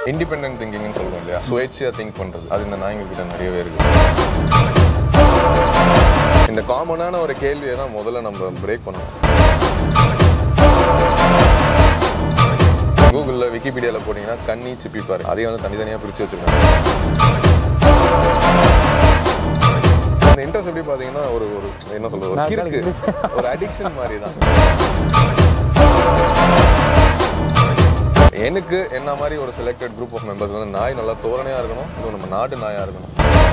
Independent திங்கிங்னு சொல்றோம் இல்லையா சுயேட்சையா think பண்றது அது இந்த நாய்ங்க கிட்ட நிறையவே இருக்கு இந்த காமனான ஒரு கேள்வியை தான் முதல்ல நம்ம பிரேக் பண்ணணும் கூகுளில் விக்கிபீடியாவில் போனீங்கன்னா கண்ணி சிப்பி பாரு அதையும் வந்து தனித்தனியாக பிரித்து வச்சிருக்காங்க இந்த இன்ட்ரெஸ்ட் எப்படி பார்த்தீங்கன்னா ஒரு ஒரு என்ன சொல்றது ஒரு கிறுக்கு ஒரு அடிக்ஷன் மாதிரி தான் எனக்கு என்ன மாதிரி ஒரு செலக்டட் குரூப் ஆஃப் மெம்பர்ஸ் வந்து நாய் நல்லா தோரணையா இருக்கணும் இதுவும் நம்ம நாட்டு நாயா இருக்கணும்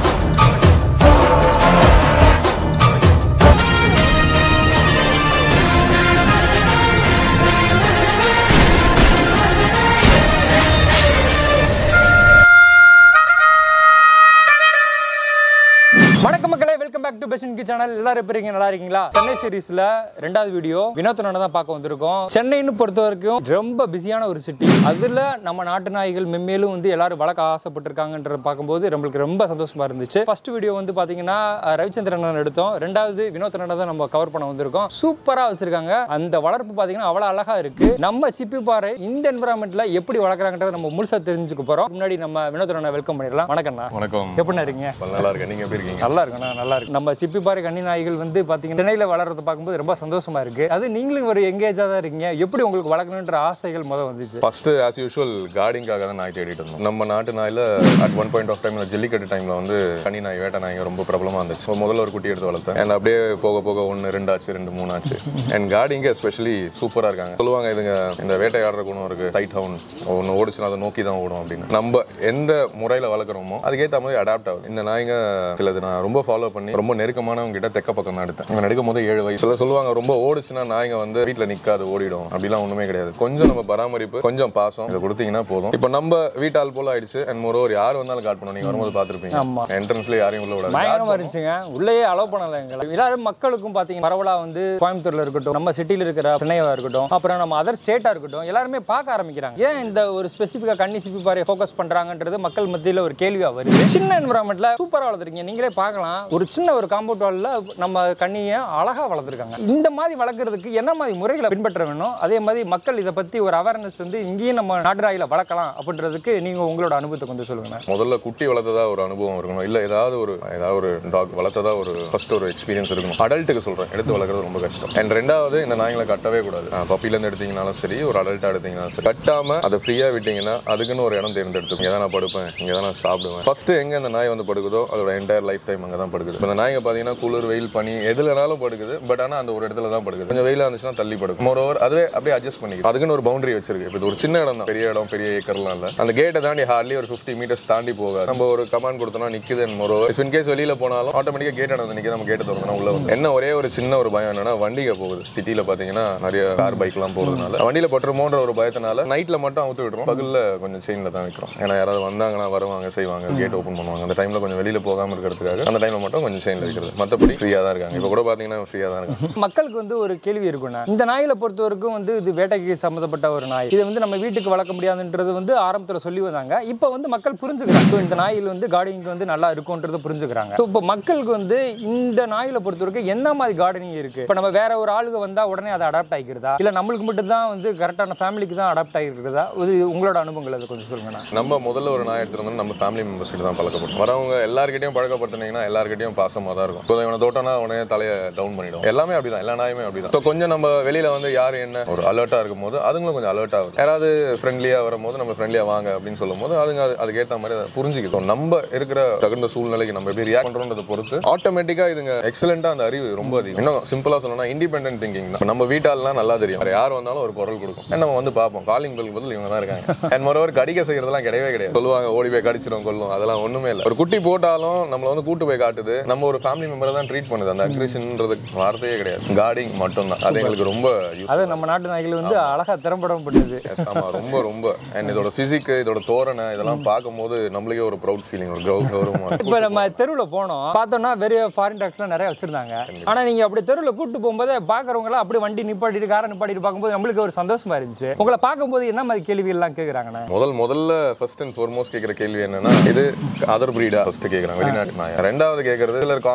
வணக்கம் மக்களே வெல்கம் பேக் டு பெஸ்ட் கி சேனல் எல்லாரும் எப்படி இருக்கீங்க நல்லா இருக்கீங்களா சென்னை சீரிஸ்ல ரெண்டாவது வீடியோ வினோத்தனோட தான் பார்க்க வந்திருக்கோம் சென்னைன்னு பொறுத்த வரைக்கும் ரொம்ப பிஸியான ஒரு சிட்டி அதுல நம்ம நாட்டு நாய்கள் மென்மேலும் வந்து எல்லாரும் வளர்க்க ஆசைப்பட்டிருக்காங்கன்றத பார்க்கும்போது நம்மளுக்கு ரொம்ப சந்தோஷமா இருந்துச்சு ஃபர்ஸ்ட் வீடியோ வந்து பாத்தீங்கன்னா அஹ், ரவிச்சந்திரன் எடுத்தோம் ரெண்டாவது வினோத்தனோட தான் நம்ம கவர் பண்ண வந்திருக்கோம் சூப்பரா வச்சிருக்காங்க அந்த வளர்ப்பு பாத்தீங்கன்னா அவ்வளவு அழகா இருக்கு நம்ம சிப்பி பாறை இந்த என்விரான்மெண்ட்ல எப்படி வளர்க்குறாங்கன்றத நம்ம முழுசா தெரிஞ்சுக்க போறோம் முன்னாடி நம்ம வினோத்தனனை வெல்கம் பண்ணிடலாம் வணக்கம்ண்ணா வணக்கம் எப்படிண்ணா இருக்கீங்க நல்லா இருக்கேன் நீங்க எப்படி இருக்கீங்க நல்லா இருக்குண்ணா நல்லா இருக்கு நம்ம சிப்பி பாறை கன்னி நாய்கள் வந்து பாத்தீங்கன்னா சென்னையில வளர்றத பார்க்கும்போது ரொம்ப சந்தோஷமா இருக்கு அது நீங்களும் ஒரு எங்கேஜா தான் இருக்கீங்க எப்படி உங்களுக்கு வளர்க்கணுன்ற ஆசைகள் முத வந்துச்சு ஃபர்ஸ்ட் ஆஸ் யூஷுவல் கார்டிங்காக தான் நாய் தேடிட்டு இருந்தோம் நம்ம நாட்டு நாயில அட் ஒன் பாயிண்ட் ஆஃப் டைம்ல ஜல்லிக்கட்டு டைம்ல வந்து கனி நாய் வேட்டை நாய்ங்க ரொம்ப பிரபலமா இருந்துச்சு So, முதல்ல ஒரு குட்டி எடுத்து வளர்த்தேன் அண்ட் அப்படியே போக போக ஒன்று ரெண்டு ஆச்சு ரெண்டு மூணு ஆச்சு அண்ட் கார்டிங்க எஸ்பெஷலி சூப்பரா இருக்காங்க சொல்லுவாங்க இதுங்க இந்த வேட்டையாடுற குணம் இருக்கு டைட் ஹவுன் ஒன்று ஓடிச்சுன்னா அதை நோக்கி தான் ஓடும் அப்படின்னு நம்ம எந்த முறையில வளர்க்குறோமோ அதுக்கேற்ற மாதிரி அடாப்ட் ஆகுது இந்த நாய்ங்க சிலது நான் ரொம்ப ஃபாலோ பண்ணி ரொம்ப நெருக்கமானவங்க கிட்ட தெக்க பக்கம் தான் எடுத்தேன் இவங்க எடுக்கும் போது ஏழு வயசு சிலர் சொல்லுவாங்க ரொம்ப ஓடுச்சுன்னா நாய்ங்க வந்து வீட்டில் நிற்காது ஓடிடும் அப்படிலாம் ஒண்ணுமே கிடையாது கொஞ்சம் நம்ம பராமரிப்பு கொஞ்சம் பாசம் இதை கொடுத்தீங்கன்னா போதும் இப்போ நம்ம வீட்டால் போல ஆயிடுச்சு அண்ட் மோரோவர் யார் வந்தாலும் காட் பண்ணும் நீங்க வரும்போது பார்த்துருப்பீங்க ஆமா. என்ட்ரன்ஸ்ல யாரையும் உள்ள விடாது பயங்கரமா இருந்துச்சுங்க உள்ளேயே அலோவ் பண்ணல எங்களை எல்லாரும் மக்களுக்கும் பாத்தீங்க பரவலா வந்து கோயம்புத்தூர்ல இருக்கட்டும் நம்ம சிட்டில இருக்கிற சென்னையா இருக்கட்டும் அப்புறம் நம்ம அதர் ஸ்டேட்டா இருக்கட்டும் எல்லாருமே பார்க்க ஆரம்பிக்கிறாங்க ஏன் இந்த ஒரு ஸ்பெசிஃபிக்கா கன்னி சிப்பி பாறை ஃபோக்கஸ் பண்றாங்கன்றது மக்கள் மத்தியில ஒரு கேள்வியா வருது சின்ன என்வரான்மெண்ட்ல சூப்பரா வளர்த்துருக்கீங்க நீங்களே பார்க்கலாம் ஒரு சின்ன ஒரு காம்பவுண்ட் வால்ல நம்ம கண்ணியை அழகா வளர்த்துருக்காங்க இந்த மாதிரி வளர்க்கறதுக்கு என்ன மாதிரி முறைகளை பின்பற்ற வேணும் அதே மாதிரி மக்கள் இதை பத்தி ஒரு அவேர்னஸ் வந்து இங்கேயும் நம்ம நாட்டு ராயில வளர்க்கலாம் அப்படின்றதுக்கு நீங்க உங்களோட அனுபவத்தை கொஞ்சம் சொல்லுங்க முதல்ல குட்டி வளர்த்ததா ஒரு அனுபவம் இருக்கணும் இல்ல ஏதாவது ஒரு ஏதாவது ஒரு டாக் வளர்த்ததா ஒரு ஃபர்ஸ்ட் ஒரு எக்ஸ்பீரியன்ஸ் இருக்கணும் அடல்ட்டுக்கு சொல்றேன் எடுத்து வளர்க்குறது ரொம்ப கஷ்டம் அண்ட் ரெண்டாவது இந்த நாய்களை கட்டவே கூடாது பப்பில இருந்து எடுத்தீங்கனாலும் சரி ஒரு அடல்ட்டா எடுத்தீங்கனாலும் சரி கட்டாம அதை ஃப்ரீயா விட்டீங்கன்னா அதுக்குன்னு ஒரு இடம் தேர்ந்தெடுத்து இங்கே தான் நான் படுப்பேன் இங்கே தான் நான் சாப்பிடுவேன் ஃபர்ஸ்ட் எங்க அந்த நாய் வந்து படுக்குதோ அதோட என்டையர் லைஃப் டைம் அங்கே தான் படுக்குது இப்ப இந்த நாய்ங்க பாத்தீங்கன்னா குளிர் வெயில் பனி எதுலனாலும் படுக்குது பட் ஆனா அந்த ஒரு இடத்துல தான் படுக்குது கொஞ்சம் வெயிலா இருந்துச்சுன்னா தள்ளி படுக்கும் மோரோவர் அதுவே அப்படியே அட்ஜஸ்ட் பண்ணிக்குது அதுக்குன்னு ஒரு பவுண்டரி வச்சிருக்கு இப்போ இது ஒரு சின்ன இடம் தான் பெரிய இடம் பெரிய ஏக்கர்லாம் இல்ல அந்த கேட்டை தாண்டி ஹார்ட்லி ஒரு 50 மீட்டர்ஸ் தாண்டி போகாது நம்ம ஒரு கமாண்ட் கொடுத்தோம்னா நிக்குது மோரோவர் இன் கேஸ் வெளியில போனாலும் ஆட்டோமேட்டிக்கா கேட் வந்து நிக்க நம்ம கேட்டை திறந்தோம்னா உள்ள வந்து என்ன ஒரே ஒரு சின்ன ஒரு பயம் என்னன்னா வண்டிக போகுது சிட்டில பாத்தீங்கன்னா நிறைய கார் பைக்லாம் போறதுனால வண்டியில பட்டுருமோன்ற ஒரு பயத்தினால நைட்ல மட்டும் அவுத்து விட்டுரும் பகல்ல கொஞ்சம் செயின்ல தான் வைக்கிறோம் ஏன்னா யாராவது வந்தாங்கன்னா வருவாங்க செய்வாங்க கேட் ஓப்பன் பண்ணுவாங்க அந்த டைம்ல கொஞ்சம் வெளியில போகாம இருக்கிறதுக்காக அந்த டைம்ல மட்டும் கொஞ்சம் செயின்ல வைக்கிறது மத்தபடி ஃப்ரீயா தான் இருக்காங்க இப்போ கூட பாத்தீங்கன்னா ஃப்ரீயா தான் இருக்காங்க மக்களுக்கு வந்து ஒரு கேள்வி இருக்குண்ணா இந்த நாயில பொறுத்த வரைக்கும் வந்து இது வேட்டைக்கு சம்மந்தப்பட்ட ஒரு நாய் இது வந்து நம்ம வீட்டுக்கு வளர்க்க முடியாதுன்றது வந்து ஆரம்பத்தில் சொல்லி வந்தாங்க இப்போ வந்து மக்கள் புரிஞ்சுக்கிறாங்க So, இந்த நாயில் வந்து கார்டனிங் வந்து நல்லா இருக்கும்ன்றது புரிஞ்சுக்கிறாங்க So, இப்போ மக்களுக்கு வந்து இந்த நாயில பொறுத்த வரைக்கும் என்ன மாதிரி கார்டனிங் இருக்கு இப்போ நம்ம வேற ஒரு ஆளுங்க வந்தா உடனே அதை அடாப்ட் ஆகிக்கிறதா இல்ல நம்மளுக்கு மட்டும் தான் வந்து கரெக்டான ஃபேமிலிக்கு தான் அடாப்ட் ஆகிருக்கிறதா இது உங்களோட அனுபவங்கள் அதை கொஞ்சம் சொல்லுங்கண்ணா நம்ம முதல்ல ஒரு நாய் எடுத்துட்டு வந்தோம்னா நம்ம ஃபேமிலி மெம்பர்ஸ் கிட்ட தான் பழக்கப்படும் வரவங்க எல்லார்கிட்டயும் பழக்கப்படுத்தினீங்கன்னா எல்லார்கிட்டயும் பாசமா தான் இருக்கும் இப்போ இவனை தோட்டனா உடனே தலையை டவுன் பண்ணிடும் எல்லாமே அப்படிதான் எல்லா நாயுமே அப்படிதான் ஸோ கொஞ்சம் நம்ம வெளியில வந்து யார் என்ன ஒரு அலர்ட்டா இருக்கும் போது அதுங்களும் கொஞ்சம் அலர்ட் ஆகும் யாராவது ஃப்ரெண்ட்லியா வரும்போது நம்ம ஃப்ரெண்ட்லியா வாங்க அப்படின்னு சொல்லும் போது அதுங்க அது- அதுக்கேற்ற மாதிரி அதை புரிஞ்சுக்கிட்டோம் நம்ம இருக்கிற தகுந்த சூழ்நிலைக்கு நம்ம எப்படி ரியாக்ட் பண்றோன்றதை பொறுத்து ஆட்டோமேட்டிக்கா இதுங்க எக்ஸலண்டா அந்த அறிவு ரொம்ப அதிகம் இன்னும் சிம்பிளா சொல்லணும்னா இண்டிபெண்டன்ட் திங்கிங் தான் நம்ம வீட்டாலாம் நல்லா தெரியும் வேற யார் வந்தாலும் ஒரு குரல் கொடுக்கும் And நம்ம வந்து பார்ப்போம் காலிங் பெல் பதில் இவங்க தான் இருக்காங்க அண்ட் மொரோவர் கடிக்க செய்யறதெல்லாம் கிடையவே கிடையாது சொல்லுவாங்க ஓடி போய் கடிச்சிடும் கொல்லும் அதெல்லாம் ஒண்ணுமே இல்லை ஒரு குட்டி போட்டாலும் நம்மள வந்து கூட்டு போய் காட்டுது நம்ம ஒரு ஃபேமிலி மெம்பரை தான் ட்ரீட் பண்ணுது அந்த அக்ரிஷன்ன்றது வார்த்தையே கிடையாது கார்டிங் மட்டும் தான் அது எங்களுக்கு ரொம்ப யூஸ் அதை நம்ம நாட்டு நாய்கள் வந்து அழகா திறம்படம் பண்ணுது ஆமா ரொம்ப ரொம்ப அண்ட் இதோட பிசிக் இதோட தோரணை இதெல்லாம் பார்க்கும்போது நம்மளுக்கே ஒரு ப்ரௌட் ஃபீலிங் ஒரு கௌ கௌரவமா இருக்கும். இப்ப நம்ம தெருவுல போனோம் பார்த்தோம்னா வெறும் ஃபாரின் டாக்ஸ்லாம் நிறைய வச்சிருந்தாங்க ஆனா நீங்க அப்படி தெருவுல கூட்டு போகும்போது பாக்குறவங்க எல்லாம் அப்படி வண்டி நிப்பாட்டிட்டு காரை நிப்பாட்டிட்டு பார்க்கும்போது நம்மளுக்கு ஒரு சந்தோஷமா இருந்துச்சு உங்களை பார்க்கும்போது என்ன மாதிரி கேள்விகள் எல்லாம் கேக்குறாங்கண்ணா முதல் முதல்ல ஃபர்ஸ்ட் அண்ட் foremost கேட்குற கேள்வி என்னன்னா இது அதர் பிரீடா ஃபர்ஸ்ட் கேட்குறாங்க வெளிநாட்டு நாய் ரெண்டாவது கேட்கறது சிலர் காமன்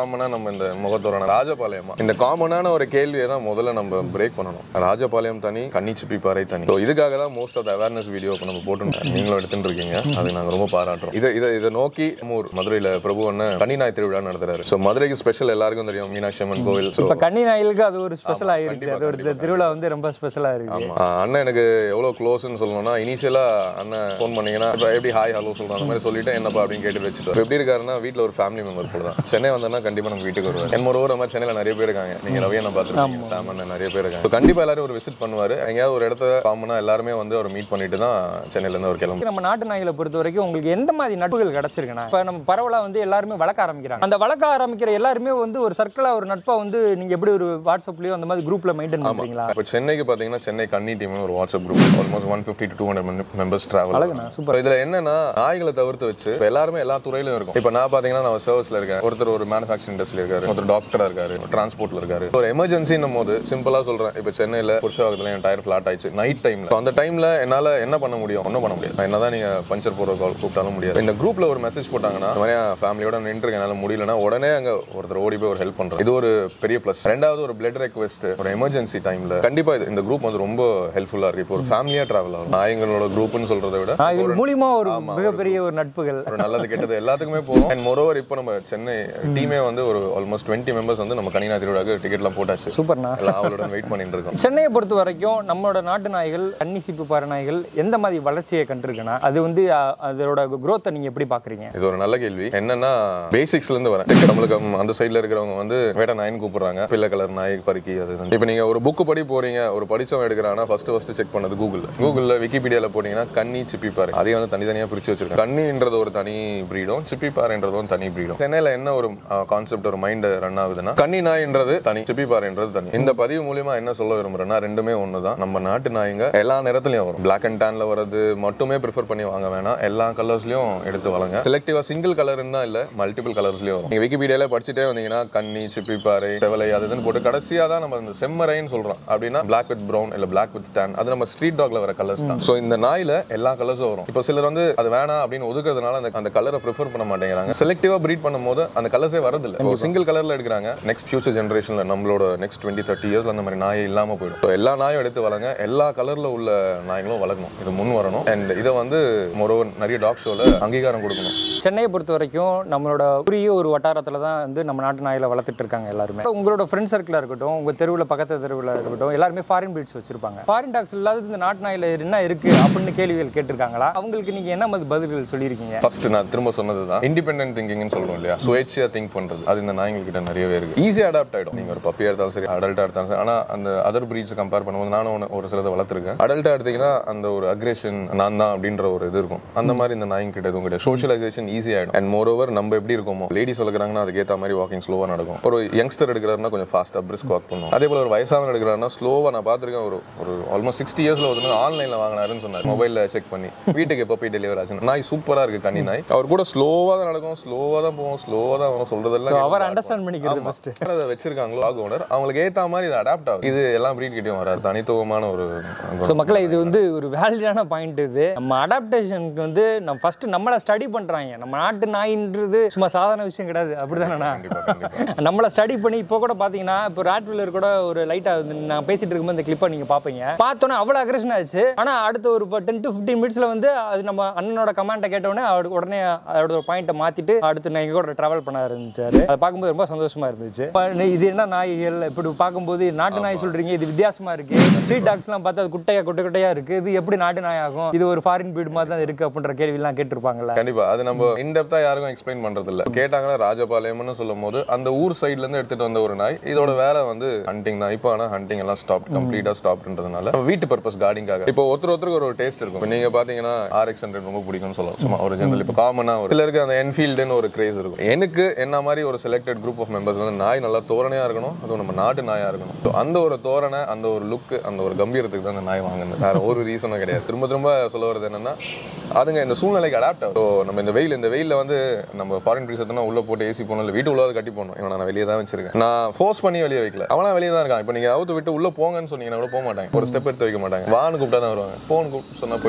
காமனா நம்ம இந்த முகத்தோரணம் ராஜபாளையமா இந்த காமனான ஒரு கேள்வியை தான் முதல்ல நம்ம பிரேக் பண்ணணும் ராஜபாளையம் தனி கன்னிச்சிப்பி பாறை தனி ஸோ இதுக்காக தான் மோஸ்ட் ஆஃப் அவேர்னஸ் வீடியோ இப்போ நம்ம போட்டுருக்கோம் நீங்களும் எடுத்துட்டு இருக்கீங்க அது நாங்க ரொம்ப பாராட்டுறோம் இதை இதை இதை நோக்கி நம்ம ஊர் மதுரையில பிரபு அண்ணன் கன்னிநாய் திருவிழா நடத்துறாரு ஸோ மதுரைக்கு ஸ்பெஷல் எல்லாருக்கும் தெரியும் மீனாட்சி அம்மன் கோவில் ஸோ இப்ப கன்னி நாயிலுக்கு அது ஒரு ஸ்பெஷல் ஆயிருச்சு கண்டிப்பா, அது ஒரு கண்டிப்பா, திருவிழா வந்து ரொம்ப ஸ்பெஷலா இருக்கு ஆமா ஆ, அண்ணன் எனக்கு எவ்வளவு க்ளோஸ்னு சொல்லணும்னா இனிஷியலா அண்ணன் ஃபோன் பண்ணீங்கன்னா இப்போ எப்படி ஹாய் ஹலோ சொல்றோம் அந்த மாதிரி சொல்லிட்டு என்னப்பா அப்படின்னு கேட்டு வச்சுட்டு இப்ப எப்படி இருக்காருன்னா வீட்ல ஒரு ஃபேமிலி மெம்பர் கூட தான் சென்னை வந்தா கண்டிப்பா நம்ம வீட்டுக்கு வருவார் என் ஒரு மாதிரி சென்னையில நிறைய பேர் இருக்காங்க நீங்க ரவி அண்ணன் பார்த்துருக்கீங்க சாம் அண்ணன் நிறைய பேர் இருக்காங்க So, கண்டிப்பா எல்லாரும் ஒரு விசிட் பண்ணுவாரு எங்கேயாவது ஒரு இடத்த காமனா எல்லாருமே வந்து அவர் மீட் பண்ணிட்டு தான் சென்னையில இருந்து அவர் கிளம்பு நம்ம நாட்டு நாய்களை பொறுத்த வரைக்கும் உங்களுக்கு எந்த மாதிரி நட்புகள் கிடைச்சிருக்குண்ணா இப்ப நம்ம பரவலா வந்து எல்லாருமே வளர்க்க ஆரம்பிக்கிறாங்க அந்த வளர்க்க ஆரம்பிக்கிற எல்லாருமே வந்து ஒரு சர்க்கிளா ஒரு நட்பா வந்து நீங்க எப்படி ஒரு வாட்ஸ்அப்லயோ அந்த மாதிரி குரூப்ல மெயின்டைன் பண்றீங்களா இப்போ சென்னைக்கு பாத்தீங்கன்னா சென்னை கன்னி டீம் ஒரு WhatsApp group almost one fifty to two hundred members travel அழகுண்ணா சூப்பர் இதுல என்னன்னா நாய்களை தவிர்த்து வச்சு இப்ப எல்லாருமே எல்லா துறையிலும் இருக்கும் இப்ப நான் பாத்தீங்கன்னா நான் சர்வீஸ்ல இருக்கேன் ஒருத்தர் ஒரு மேனுஃபேக்சரிங் இண்டஸ்ட்ரியில் இருக்காரு ஒருத்தர் டாக்டரா இருக்காரு டிரான்ஸ்போர்ட்ல இருக்காரு ஒரு எமர்ஜென்சின்னும் போது சிம்பிளா சொல்றேன் இப்ப சென்னையில புருஷாவத்துல என் டயர் ஃபிளாட் ஆயிடுச்சு நைட் டைம்ல அந்த டைம்ல என்னால என்ன பண்ண முடியும் ஒன்றும் பண்ண முடியாது நான் என்னதான் நீங்க பஞ்சர் போற கால் கூப்பிட்டாலும் முடியாது இந்த குரூப்ல ஒரு மெசேஜ் போட்டாங்கன்னா இந்த மாதிரி ஃபேமிலியோட நின்று என்னால முடியலன்னா உடனே அங்க ஒருத்தர் ஓடி போய் ஒரு ஹெல்ப் பண்றாரு இது ஒரு பெரிய ப்ளஸ் ரெண்டாவது ஒரு பிளட் ரெக்வெஸ்ட் ஒரு எமர்ஜென்சி டைம்ல கண்டிப்பா இது இந்த குரூப் வந்து ரொம்ப ஹெல்ப்ஃபுல்லா இருக்கு இப்போ ஒரு ஃபேமிலியா டிராவல் ஆகும் நாயங்களோட குரூப்னு சொல்றதை விட நாய்கள் மூலியமா ஒரு ஆமா, மிகப்பெரிய ஒரு நட்புகள் ஒரு நல்லது கெட்டது எல்லாத்துக்குமே போகும் அண்ட் மொரோவர் இப்போ நம்ம சென்னை டீமே வந்து ஒரு ஆல்மோஸ்ட் டுவெண்ட்டி மெம்பர்ஸ் வந்து நம்ம கனினா திருவிழாக்கு டிக்கெட்லாம் போட்டாச்சு சூப்பர்ண்ணா எல்லாம் அவளோட வெயிட் பண்ணிட்டு இருக்கோம் சென்னையை பொறுத்த வரைக்கும் நம்மளோட நாட்டு நாய்கள் கன்னி சிப்பு பாறை நாய்கள் எந்த மாதிரி வளர்ச்சியை கண்டிருக்குன்னா அது வந்து அஹ், அதோட growth-அ நீங்க எப்படி பாக்குறீங்க இது ஒரு நல்ல கேள்வி என்னன்னா பேசிக்ஸ்ல இருந்து வரேன் நம்மளுக்கு ம், அந்த சைடுல இருக்கிறவங்க வந்து வேட நாயின்னு கூப்பிடுறாங்க பிள்ளை கலர் நாய் பருக்கி அது இதுன்னு. இப்போ நீங்க ஒரு புக்கு படி போறீங்க ஒரு படிச்சவன் எடுக்கிறானா ஃபர்ஸ்ட் ஃபர்ஸ்ட் செக் பண்ணது கூகுள் கூகுள்ல விக்கிபீடியால போனீங்கன்னா கன்னி சிப்பி பாரு அதையும் வந்து தனித்தனியா பிரிச்சு வச்சிருக்காங்க கன்னின்றது ஒரு தனி பிரீடும் சிப்பி பாறைன்றதும் தனி பிரீடும் சென்னையில என்ன ஒரு கான்செப்ட் ஒரு மைண்ட் ரன் ஆகுதுன்னா கன்னி நாய்ன்றது தனி சிப்பி பாறைன்றது தனி இந்த பதிவு மூலியமா என்ன சொல்ல விரும்புறேன்னா ரெண்டுமே ஒண்ணுதான் நம்ம நாட்டு நாய்ங்க எல்லா நிறத்துலயும் வரும் பிளாக் அண்ட் டேன்ல வரது மட்டுமே ப்ரிஃபர் பண்ணி வாங்க வேணாம் எல்லா கலர்ஸ்லயும் எடுத்து வளங்க செலக்டிவா சிங்கிள் கலர்னு தான் இல்ல மல்டிபிள் கலர்ஸ்லயும் வரும் நீங்க விக்கிபீடியால படிச்சுட்டே வந்தீங்கன்னா கன்னி சிப்பி பாறை செவலை அது இதுன்னு போட்டு கடைசியா தான் நம்ம இந்த செம்மறைன்னு சொல்றோம் அப்படின்னா பிளாக் வித் ப்ரௌன் இல்ல பிளாக் வித் டேன் அது நம்ம ஸ்ட்ரீட் டாக்ல வர கலர்ஸ் தான் சோ இந்த நாயில எல்லா கலர்ஸும் வரும் இப்போ சிலர் வந்து அது வேணாம் அப்படின்னு ஒதுக்குறதுனால அந்த அந்த கலரை ப்ரிஃபர் பண்ண மாட்டேங்கிறாங்க செலக்டிவா ப்ரீட் பண்ணும்போது அந்த கலர்ஸே வரதில்லை இப்போ சிங்கிள் கலர்ல எடுக்கிறாங்க நெக்ஸ்ட் ஃபியூச்சர் ஜென்ரேஷன்ல நம்மளோட நெக்ஸ்ட் டுவெண்ட்டி தேர்ட்டி இயர்ஸ்ல அந்த மாதிரி நாயே இல்லாம போயிடும் So, எல்லா நாயும் எடுத்து வளங்க எல்லா கலர்ல உள்ள நாய்களும் வளர்க்கணும் இது முன் வரணும் அண்ட் இதை வந்து மொரோ நிறைய டாக் ஷோல அங்கீகாரம் கொடுக்கணும் சென்னையை பொறுத்த வரைக்கும் நம்மளோட உரிய ஒரு வட்டாரத்தில் தான் வந்து நம்ம நாட்டு நாயில வளர்த்துட்டு இருக்காங்க எல்லாருமே இப்ப உங்களோட ஃப்ரெண்ட் சர்க்கிளாக இருக்கட்டும் உங்க தெருவில் பக்கத்து தெருவில் இருக்கட்டும் எல்லாருமே ஃபாரின் பீட்ஸ் வச்சிருப்பாங்க ஃபாரின் டாக்ஸ் இல்லாத இந்த நாட்டு நாயில என்ன இருக்கு அப்படின்னு கேள்விகள் கேட்டிருக்காங்களா அவங்களுக்கு நீங்க என்ன மாதிரி பதில்கள் சொல்லியிருக்கீங்க ஃபர்ஸ்ட் நான் திரும்ப சொன்னது தான் இண்டிபெண்டன்ட் திங்கிங்னு சொல்றோம் இல்லையா சுயேட்சையா திங்க் பண்றது அது இந்த நாய்கள் கிட்ட நிறையவே இருக்கு ஈஸியா அடாப்ட் ஆயிடும் நீங்க ஒரு பப்பியா எடுத்தாலும் சரி அடல்ட்டா எடுத்தாலும் சரி ஆனா அந்த அதர் பிரீட்ஸ் கம்பேர் பண்ணும்போது நானும் ஒண்ணு- ஒரு சிலதை வளர்த்துருக்கேன் அடல்ட்டா எடுத்தீங்கன்னா அந்த ஒரு அக்ரேஷன் நான் தான் அப்படின்ற ஒரு இது இருக்கும் அந்த மாதிரி இந்த நாய்ங்க கிட்ட எதுவும் கிடையாது சோஷியலைசேஷன் ஈஸி ஆயிடும் அண்ட் மோர் ஓவர் நம்ம எப்படி இருக்கோமோ லேடிஸ் வளர்க்குறாங்கன்னா அதுக்கேற்ற மாதிரி வாக்கிங் ஸ்லோவா நடக்கும் ஒரு யங்ஸ்டர் எடுக்கிறாருன்னா கொஞ்சம் ஃபாஸ்டா பிரிஸ்க் வாக் பண்ணும் அதே போல ஒரு வயசானவர் எடுக்கிறாருன்னா ஸ்லோவா நான் பார்த்திருக்கேன் ஒரு ஒரு ஆல்மோஸ்ட் சிக்ஸ்டி இயர்ஸ்ல ஒருத்தர் ஆன்லைன்ல வாங்கினாருன்னு சொன்னார் மொபைல்ல செக் பண்ணி வீட்டுக்கு எப்போ போய் டெலிவரி ஆச்சு நாய் சூப்பரா இருக்கு கன்னி நாய் அவர் கூட ஸ்லோவா தான் நடக்கும் ஸ்லோவா தான் போகும் ஸ்லோவா தான் வரும் சொல்றதெல்லாம் அவர் கேட்டு அண்டர்ஸ்டாண்ட் பண்ணிக்கிறது ஆமா. ஃபர்ஸ்ட் அதை வச்சிருக்காங்களோ டாக் ஓனர் அவங்களுக்கு ஏத்த மாதிரி இது அடாப்ட் ஆகும் இது எல்லாம் பிரீட் கிட்டயும் வராது தனித்துவமான ஒரு ஸோ மக்களை இது வந்து ஒரு வேலிடான பாயிண்ட் இது நம்ம அடாப்டேஷனுக்கு வந்து நம்ம ஃபர்ஸ்ட் நம்மளை ஸ்டடி பண்றாங்க நம்ம நாட்டு நாயின்றது சும்மா சாதாரண விஷயம் கிடையாது அப்படிதானண்ணா கண்டிப்பா கண்டிப்பா நம்மளை ஸ்டடி பண்ணி இப்போ கூட பார்த்தீங்கன்னா இப்போ ராட்வில்லர் கூட ஒரு லைட்டாக நான் பேசிட்டு இருக்கும்போது இந்த கிளிப்பை நீங்கள் பார்ப்பீங்க பார்த்தோன்னே அவ்வளோ அக்ரஷன் ஆச்சு ஆனால் அடுத்த ஒரு இப்போ டென் டு ஃபிஃப்டீன் மினிட்ஸில் வந்து அது நம்ம அண்ணனோட கமெண்ட்டை கேட்டோடனே அவர் உடனே அதோட ஒரு பாயிண்ட்டை மாற்றிட்டு அடுத்து நான் எங்க கூட ட்ராவல் பண்ண இருந்துச்சாரு அதை பார்க்கும்போது ரொம்ப சந்தோஷமா இருந்துச்சு இப்ப நீ- இது என்ன நாய்கள் இப்படி பார்க்கும்போது நாட்டு நாய் சொல்றீங்க இது வித்தியாசமா இருக்கு ஸ்ட்ரீட் டாக்ஸ்லாம் பார்த்தா அது குட்டையா குட்டை குட்டையா இருக்கு இது எப்படி நாட்டு நாய் ஆகும் இது ஒரு ஃபாரின் பீட் மாதிரி தான் இருக்கு அப்படின்ற கேள்விலாம் கேட்டிருப்பாங்கல்ல கண்டிப்பா அது நம்ம இன்டெப்தா யாருக்கும் எக்ஸ்பிளைன் பண்றது இல்ல கேட்டாங்கன்னா ராஜபாளையம்னு சொல்லும் போது அந்த ஊர் சைடுல இருந்து எடுத்துட்டு வந்த ஒரு நாய் இதோட வேலை வந்து ஹண்டிங் தான் இப்போ ஆனா ஹண்டிங் எல்லாம் ஸ்டாப் கம்ப்ளீட்டா ஸ்டாப்ன்றதுனால நம்ம வீட்டு பர்பஸ் கார்டிங்காக இப்போ ஒருத்தர் ஒருத்தருக்கு ஒரு டேஸ்ட் இருக்கும் இப்ப நீங்க பாத்தீங்கன்னா ஆர்எக்ஸ் ஹண்ட்ரட் ரொம்ப பிடிக்கும்னு சொல்லலாம் சும்மா ஒரு ஜெனரல் இப்போ காமனா ஒரு சிலருக்கு அந்த என்ஃபீல்டுன்னு ஒரு கிரேஸ் இருக்கும் எனக்கு என்ன மாதிரி ஒரு செலக்டட் குரூப் ஆஃப் மெம்பர்ஸ் வந்து நாய் நல்லா தோரணையா இருக்கணும் அதுவும் நம்ம நாட்டு நாயா இருக்கணும் So, அந்த ஒரு தோரணை அந்த ஒரு லுக் அந்த ஒரு கம்பீரத்துக்கு தான் அந்த நாய் வாங்கினது வேற ஒரு ரீசனும் கிடையாது திரும்ப திரும்ப சொல்ல வர்றது என்னன்னா அதுங்க இந்த சூழ்நிலைக்கு அடாப்ட் ஆகும் ஸோ நம்ம இந்த வெயில் இந்த வெயில்ல வந்து நம்ம ஃபாரின் ப்ரீஸ் எத்தனா உள்ள போட்டு ஏசி போகணும் இல்லை வீட்டு உள்ளாத கட்டி போகணும் இவனை நான் வெளியே தான் வச்சிருக்கேன் நான் ஃபோர்ஸ் பண்ணி வெளியே வைக்கல அவனா வெளியே தான் இருக்கான் இப்போ நீங்க அவுத்து விட்டு உள்ள போங்கன்னு சொன்னீங்கன்னா கூட போக மாட்டாங்க ஒரு ஸ்டெப் எடுத்து வைக்க மாட்டாங்க வான்னு கூப்பிட்டா தான் வருவாங்க போன் கூப்பிட்டு சொன்னா போயிடுவாங்க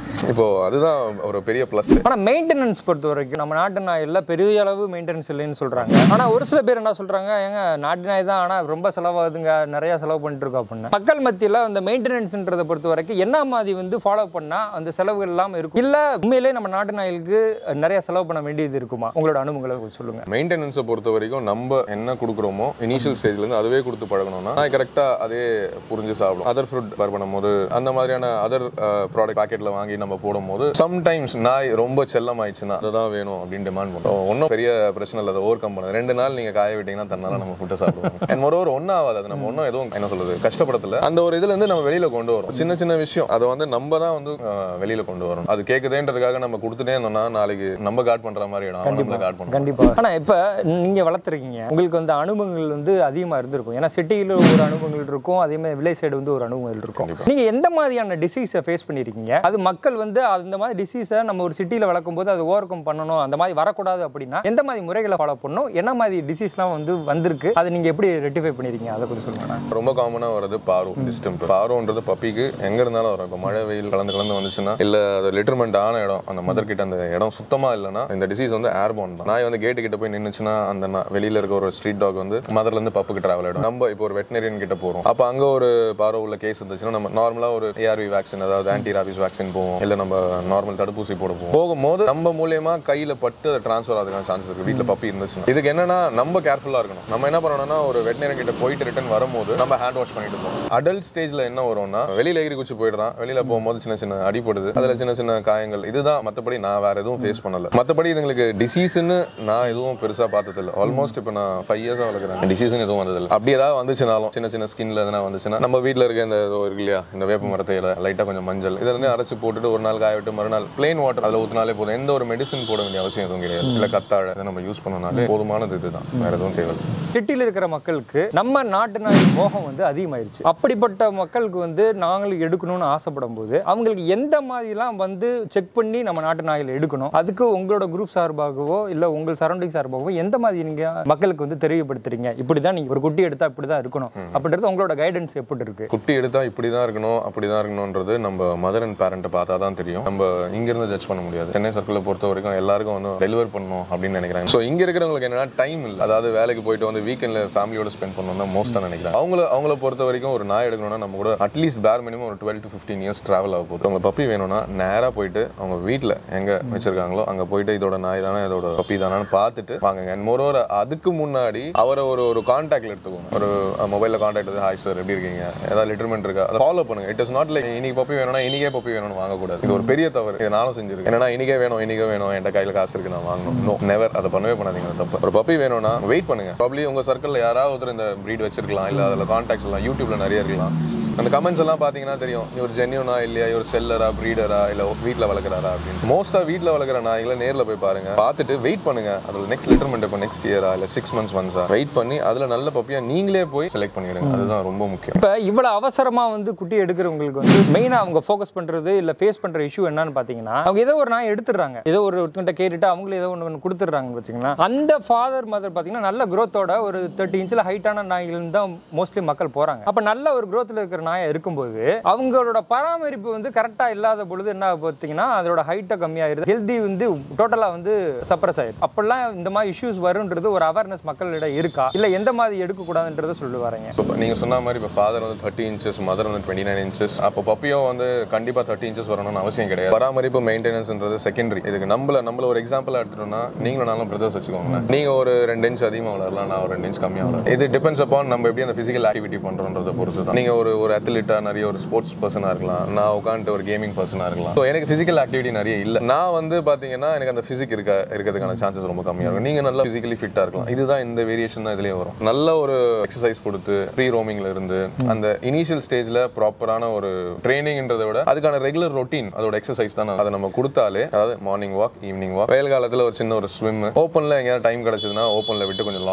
இப்போ அதுதான் ஒரு பெரிய ப்ளஸ் ஆனா மெயின்டெனன்ஸ் பொறுத்த வரைக்கும் நம்ம நாட்டு நாயில பெரிய அளவு மெயின்டெனன்ஸ் இல்லைன்னு சொல்றாங்க ஆனா ஒரு சில பேர் என்ன சொல்றாங்க ஏங்க நாட்டு நாய் தான் ஆனா ரொம்ப செலவாகுதுங்க நிறைய செலவு பண்ணிட்டு இருக்கோம் அப்படின்னு மக்கள் மத்தியில அந்த மெயின்டெனன்ஸ்ன்றதை பொறுத்த வரைக்கும் என்ன மாதிரி வந்து ஃபாலோ பண்ணா அந்த செலவுகள் இல்லாம இருக்கும் இல்ல உண்மையிலே நம்ம நாட்டு நாய்களுக்கு நிறைய செலவு பண்ண வேண்டியது இருக்குமா உங்களோட அனுபவங்களை கொஞ்சம் சொல்லுங்க மெயின்டெனன்ஸை பொறுத்த வரைக்கும் நம்ம என்ன கொடுக்குறோமோ இனிஷியல் ஸ்டேஜ்ல இருந்து அதுவே கொடுத்து பழகணும்னா நாய் கரெக்டாக அதே புரிஞ்சு சாப்பிடும் அதர் ஃப்ரூட் பேர் பண்ணும்போது அந்த மாதிரியான அதர் ப்ராடக்ட் பாக்கெட்ல வாங்கி நம்ம போடும்போது சம்டைம்ஸ் நாய் ரொம்ப செல்லம் ஆயிடுச்சுன்னா அதுதான் வேணும் அப்படின்னு டிமாண்ட் பண்ணுறோம் ஒன்றும் பெரிய பிரச்சனை இல்லை அதை ஓவர் கம் பண்ணது ரெண்டு நாள் நீங்க காய விட்டீங்கன்னா தன்னால நம்ம ஃபுட்டை சாப்பிடுவோம் அண்ட் மொரோவர் ஒன்றும் ஆகாது அது நம்ம ஒன்றும் எதுவும் என்ன சொல்றது கஷ்டப்படத்துல அந்த ஒரு இதுல இருந்து நம்ம வெளியில கொண்டு வரோம் சின்ன சின்ன விஷயம் அதை வந்து நம்ம தான் வந்து அஹ், வெளியில கொண்டு வரணும் அது கேக்குதேன்றதுக்காக நம்ம கொடுத்துட்டே இருந்தோம்னா நாளைக்கு நம்ம காட் பண்ற மாதிரி இடம் அவன் நம்மள காட் பண்ணுவோம் கண்டிப்பா ஆனா இப்ப நீங்க வளர்த்துருக்கீங்க உங்களுக்கு வந்து அனுபவங்கள் வந்து அதிகமா இருந்திருக்கும் ஏன்னா சிட்டியில ஒரு அனுபவங்கள் இருக்கும் அதே மாதிரி வில்லேஜ் சைடு வந்து ஒரு அனுபவங்கள் இருக்கும் நீங்க எந்த மாதிரியான டிசீஸை ஃபேஸ் பண்ணிருக்கீங்க அது மக்கள் வந்து அந்த மாதிரி டிசீஸை நம்ம ஒரு சிட்டியில வளர்க்கும் போது அது ஓவர் கம் பண்ணணும் அந்த மாதிரி வரக்கூடாது அப்படின்னா எந்த மாதிரி முறைகளை ஃபாலோ பண்ணணும் என்ன மாதிரி டிசீஸ்லாம் வந்து வந்திருக்கு அதை நீங்க எப்படி ரெட்டிஃபை பண்ணிருக்கீங்க அதை கொஞ்சம் சொல்லுங்க ரொம்ப காமனா வர்றது பாரு டிஸ்டம்ப் பாருன்றது பப்பிக்கு எங்க இருந்தாலும் வரும் இப்போ மழை வெயில் கலந்து கலந்து வந்துச்சுன்னா இல்ல அது லிட்டர்மெண்ட் ஆன இடம் அந்த மதர் கிட்ட அந்த இடம் சுத்தமா இல்லைன்னா இந்த டிசீஸ் வந்து ஏர்போன் தான் நாய் வந்து கேட்டு கிட்ட போய் நின்னுச்சுன்னா அந்த நா- வெளியில இருக்க ஒரு ஸ்ட்ரீட் டாக் வந்து மதர்ல இருந்து பப்புக்கு டிராவல் ஆயிடும் நம்ம இப்போ ஒரு வெட்டினரியன் கிட்ட போறோம் அப்ப அங்க ஒரு பாரோ உள்ள கேஸ் இருந்துச்சுன்னா நம்ம நார்மலா ஒரு ஏஆர்வி வேக்சின் அதாவது ஆன்டி ராபிஸ் வேக்சின் போவோம் இல்ல நம்ம நார்மல் தடுப்பூசி போட போவோம் போகும்போது நம்ம மூலியமா கையில பட்டு அதை டிரான்ஸ்ஃபர் ஆகிறதுக்கான சான்சஸ் இருக்கு வீட்ல பப்பி இருந்துச்சுன்னா இதுக்கு என்னன்னா நம்ம கேர்ஃபுல்லா இருக்கணும் நம்ம என்ன பண்ணணும்னா ஒரு வெட்டினரியன் கிட்ட போயிட்டு ரிட்டர்ன் வரும்போது நம்ம ஹேண்ட் வாஷ் பண்ணிட்டு போவோம் அடல்ட் ஸ்டேஜ்ல என்ன வரும்னா வெளியில எகிரி குச்சி போயிடுறான் வெளியில போகும்போது சின்ன சின்ன அடிபடுது அதுல சின்ன சின்ன காயங்கள் இதுதான் மத்தபடி நான் வேற எதுவும் ஃபேஸ் பண்ணல மத்தபடி இதுங்களுக்கு டிசீஸ்னு நான் எதுவும் பெருசா பார்த்தது இல்ல ஆல்மோஸ்ட் இப்போ நான் ஃபைவ் இயர்ஸா வளர்க்குறேன் டிசீஸ்னு எதுவும் வந்தது இல்ல அப்படி ஏதாவது வந்துச்சுனாலும் சின்ன சின்ன ஸ்கின்ல எதனா வந்துச்சுன்னா நம்ம வீட்ல இருக்க இந்த இதோ இருக்கு இல்லையா இந்த வேப்ப மரத்தையில லைட்டா கொஞ்சம் மஞ்சள் இதை வந்து அரைச்சு போட்டுட்டு ஒரு நாள் காய விட்டு மறுநாள் பிளெயின் வாட்டர் அதுல ஊத்தினாலே போதும் எந்த ஒரு மெடிசன் போட வேண்டிய அவசியம் எதுவும் கிடையாது இல்ல கத்தாழை இதை நம்ம யூஸ் பண்ணனாலே போதுமானது இதுதான் வேற எதுவும் தேவையில்லை சிட்டியில் இருக்கிற மக்களுக்கு நம்ம நாட்டு நாய் மோகம் வந்து அதிகமாயிருச்சு அப்படிப்பட்ட மக்களுக்கு வந்து நாங்களும் எடுக்கணும்னு ஆசைப்படும் போது அவங்களுக்கு எந்த மாதிரிலாம் வந்து செக் பண்ணி நம்ம நாட்டு நாய்களை எடுக்கணும் அதுக்கு உங்களோட குரூப் சார்பாகவோ இல்ல உங்கள் சரௌண்டிங் சார்பாகவோ எந்த மாதிரி நீங்க மக்களுக்கு வந்து தெரியப்படுத்துறீங்க இப்படிதான் நீங்க ஒரு குட்டி எடுத்தா இப்படிதான் இருக்கணும் அப்படின்றது உங்களோட கைடன்ஸ் எப்படி இருக்கு குட்டி எடுத்தா இப்படி தான் இருக்கணும் அப்படி தான் இருக்கணும்ன்றது நம்ம மதர் அண்ட் பேரண்ட்டை பார்த்தா தான் தெரியும் நம்ம இங்க இருந்து ஜட்ஜ் பண்ண முடியாது சென்னை சர்க்கிளை பொறுத்த வரைக்கும் எல்லாருக்கும் வந்து டெலிவர் பண்ணணும் அப்படின்னு நினைக்கிறாங்க ஸோ இங்க இருக்கிறவங்களுக்கு என்னன்னா டைம் இல்லை அதாவது வேலைக்கு போயிட்டு வந்து வீக்கெண்ட்ல ஃபேமிலியோட ஸ்பெண்ட் பண்ணணும் தான் மோஸ்ட்டாக நினைக்கிறாங்க அவங்கள அவங்கள பொறுத்த வரைக்கும் ஒரு நாய் எடுக்கணும்னா நம்ம கூட அட்லீஸ்ட் பேர் மினிமம் ஒரு twelve to fifteen years travel ஆக போகுது அவங்க பப்பி வேணும்னா நேரா போயிட்டு அவங்க வீட்டில் எங்க வச்சிருக்காங்களோ அங்க போயிட்டு இதோட நாய் தானே இதோட பப்பி தானான்னு பார்த்துட்டு வாங்குங்க அண்ட் மோரோவர் அதுக்கு முன்னாடி அவரை ஒரு ஒரு கான்டாக்ட்ல எடுத்துக்கோங்க ஒரு மொபைலில் கான்டாக்ட் எடுத்து ஹாய் சார் எப்படி இருக்கீங்க ஏதாவது லிட்டர்மெண்ட் இருக்கா அதை ஃபாலோ பண்ணுங்க இட் இஸ் நாட் லைக் இன்னைக்கு பப்பி வேணும்னா இன்னைக்கே பப்பி வேணும்னு வாங்கக்கூடாது இது ஒரு பெரிய தவறு இதை நானும் செஞ்சிருக்கேன் என்னன்னா இன்னைக்கே வேணும் இன்னைக்கே வேணும் என்கிட்ட கையில் காசு இருக்கு நான் வாங்கணும் நோ நெவர் அதை பண்ணவே பண்ணாதீங்க அது தப்பு ஒரு பப்பி வேணும்னா வெயிட் பண்ணுங்க ப்ராப்ளி உங்க சர்க்கிளில் யாராவது ஒருத்தர் இந்த ப்ரீட் வச்சிருக்கலாம் இல்லை அதில் கான்டாக்ட்ஸ் எல்லாம் யூடியூப்ல நிறைய இருக்கலாம் அந்த கமெண்ட்ஸ் எல்லாம் பார்த்தீங்கன்னா தெரியும் இவர் ஜென்யூனா இல்லையா இவர் செல்லரா ப்ரீடரா இல்லை வீட்டில் வளர்க்குறாரா அப்படின்னு மோஸ்ட்டாக வீட்டில் வளர்க்குற நாய்களை நேரில் போய் பாருங்க பார்த்துட்டு வெயிட் பண்ணுங்க அதில் நெக்ஸ்ட் லிட்டர்மெண்ட் இப்போ நெக்ஸ்ட் இயரா இல்லை சிக்ஸ் மந்த்ஸ் ஒன்ஸா வெயிட் பண்ணி அதில் நல்ல பப்பியா நீங்களே போய் செலக்ட் பண்ணிடுங்க அதுதான் ரொம்ப முக்கியம் இப்போ இவ்வளவு அவசரமா வந்து குட்டி எடுக்கிறவங்களுக்கு வந்து மெயினாக அவங்க ஃபோக்கஸ் பண்றது இல்ல ஃபேஸ் பண்ற இஷ்யூ என்னன்னு பார்த்தீங்கன்னா அவங்க ஏதோ ஒரு நாய் எடுத்துடுறாங்க ஏதோ ஒரு ஒருத்தங்கிட்ட கேட்டுட்டு அவங்களும் ஏதோ ஒன்று கொடுத்துட்றாங்க வச்சுங்களா அந்த ஃபாதர் மதர் பார்த்தீங்கன்னா நல்ல growth-ஓட ஒரு தேர்ட்டி இன்ச்சில் ஹைட்டான நாய்கள் தான் மோஸ்ட்லி மக்கள் போறாங்க அப்போ நல்ல ஒரு growth-ல இருக்கிற நாயை இருக்கும்போது அவங்களோட பராமரிப்பு வந்து கரெக்டாக இல்லாத பொழுது என்ன ஆகும் பார்த்தீங்கன்னா அதோட ஹைட்டை கம்மியாயிருது ஹெல்தி வந்து டோட்டலாக வந்து சப்ரஸ் ஆயிடும் அப்பெல்லாம் இந்த மாதிரி இஷ்யூஸ் வருன்றது ஒரு அவேர்னஸ் மக்களிடம் இருக்கா இல்லை எந்த மாதிரி எடுக்கக்கூடாதுன்றதை சொல்லி வரீங்க இப்போ நீங்க சொன்ன மாதிரி இப்போ ஃபாதர் வந்து தேர்ட்டி இன்ச்சஸ் மதர் வந்து டுவெண்ட்டி நைன் இன்ச்சஸ் அப்போ பப்பியும் வந்து கண்டிப்பா தேர்ட்டி இன்ச்சஸ் வரணும்னு அவசியம் கிடையாது பராமரிப்பு மெயின்டெனன்ஸ்ன்றது செகண்டரி இதுக்கு நம்மள நம்மள ஒரு எக்ஸாம்பிள் எடுத்துட்டோம்னா நீங்களும் நானும் பிரதர்ஸ் வச்சுக்கோங்களேன் நீங்க ஒரு ரெண்டு இன்ச் அதிகமாக வளரலாம் நான் ஒரு ரெண்டு இன்ச் கம்மியாக வளரலாம் இது டிபெண்ட்ஸ் அப்பான் நம்ம எப்படி அந்த ஃபிசிக்கல் ஆக்டிவிட்டி பண்றோன்றத பொறுத்து தான் நீங்க ஒரு ஒரு அத்லீட்டா நிறைய ஒரு ஸ்போர்ட்ஸ் பர்சனாக இருக்கலாம் நான் உட்காந்துட்டு ஒரு கேமிங் பர்சனாக இருக்கலாம் ஸோ எனக்கு ஃபிசிக்கல் ஆக்டிவிட்டி நிறைய இல்லை நான் வந்து பாத்தீங்கன்னா எனக்கு அந்த ஃபிசிக் இருக்க இருக்கிறதுக்கான சான்சஸ் ரொம்ப கம்மியாக இருக்கும் நீங்க நல்லா ஃபிசிக்கலி ஃபிட்டாக இருக்கலாம் இதுதான் இந்த வேரியேஷன் தான் இதுலயே வரும் நல்ல ஒரு எக்ஸசைஸ் கொடுத்து ஃப்ரீ ரோமிங்ல இருந்து அந்த இனிஷியல் ஸ்டேஜ்ல ப்ராப்பரான ஒரு ட்ரைனிங்ன்றதை விட அதுக்கான ரெகுலர் ரொட்டீன் அதோட எக்ஸசைஸ் தான் அதை நம்ம கொடுத்தாலே அதாவது மார்னிங் வாக் ஈவினிங் வாக் வெயில் காலத்துல ஒரு சின்ன ஒரு ஸ்விம் ஓப்பன்ல எங்கேயாவது டைம் கிடைச்சதுன்னா ஓப்பன்ல விட்டு கொஞ்சம் லாங் நல்லா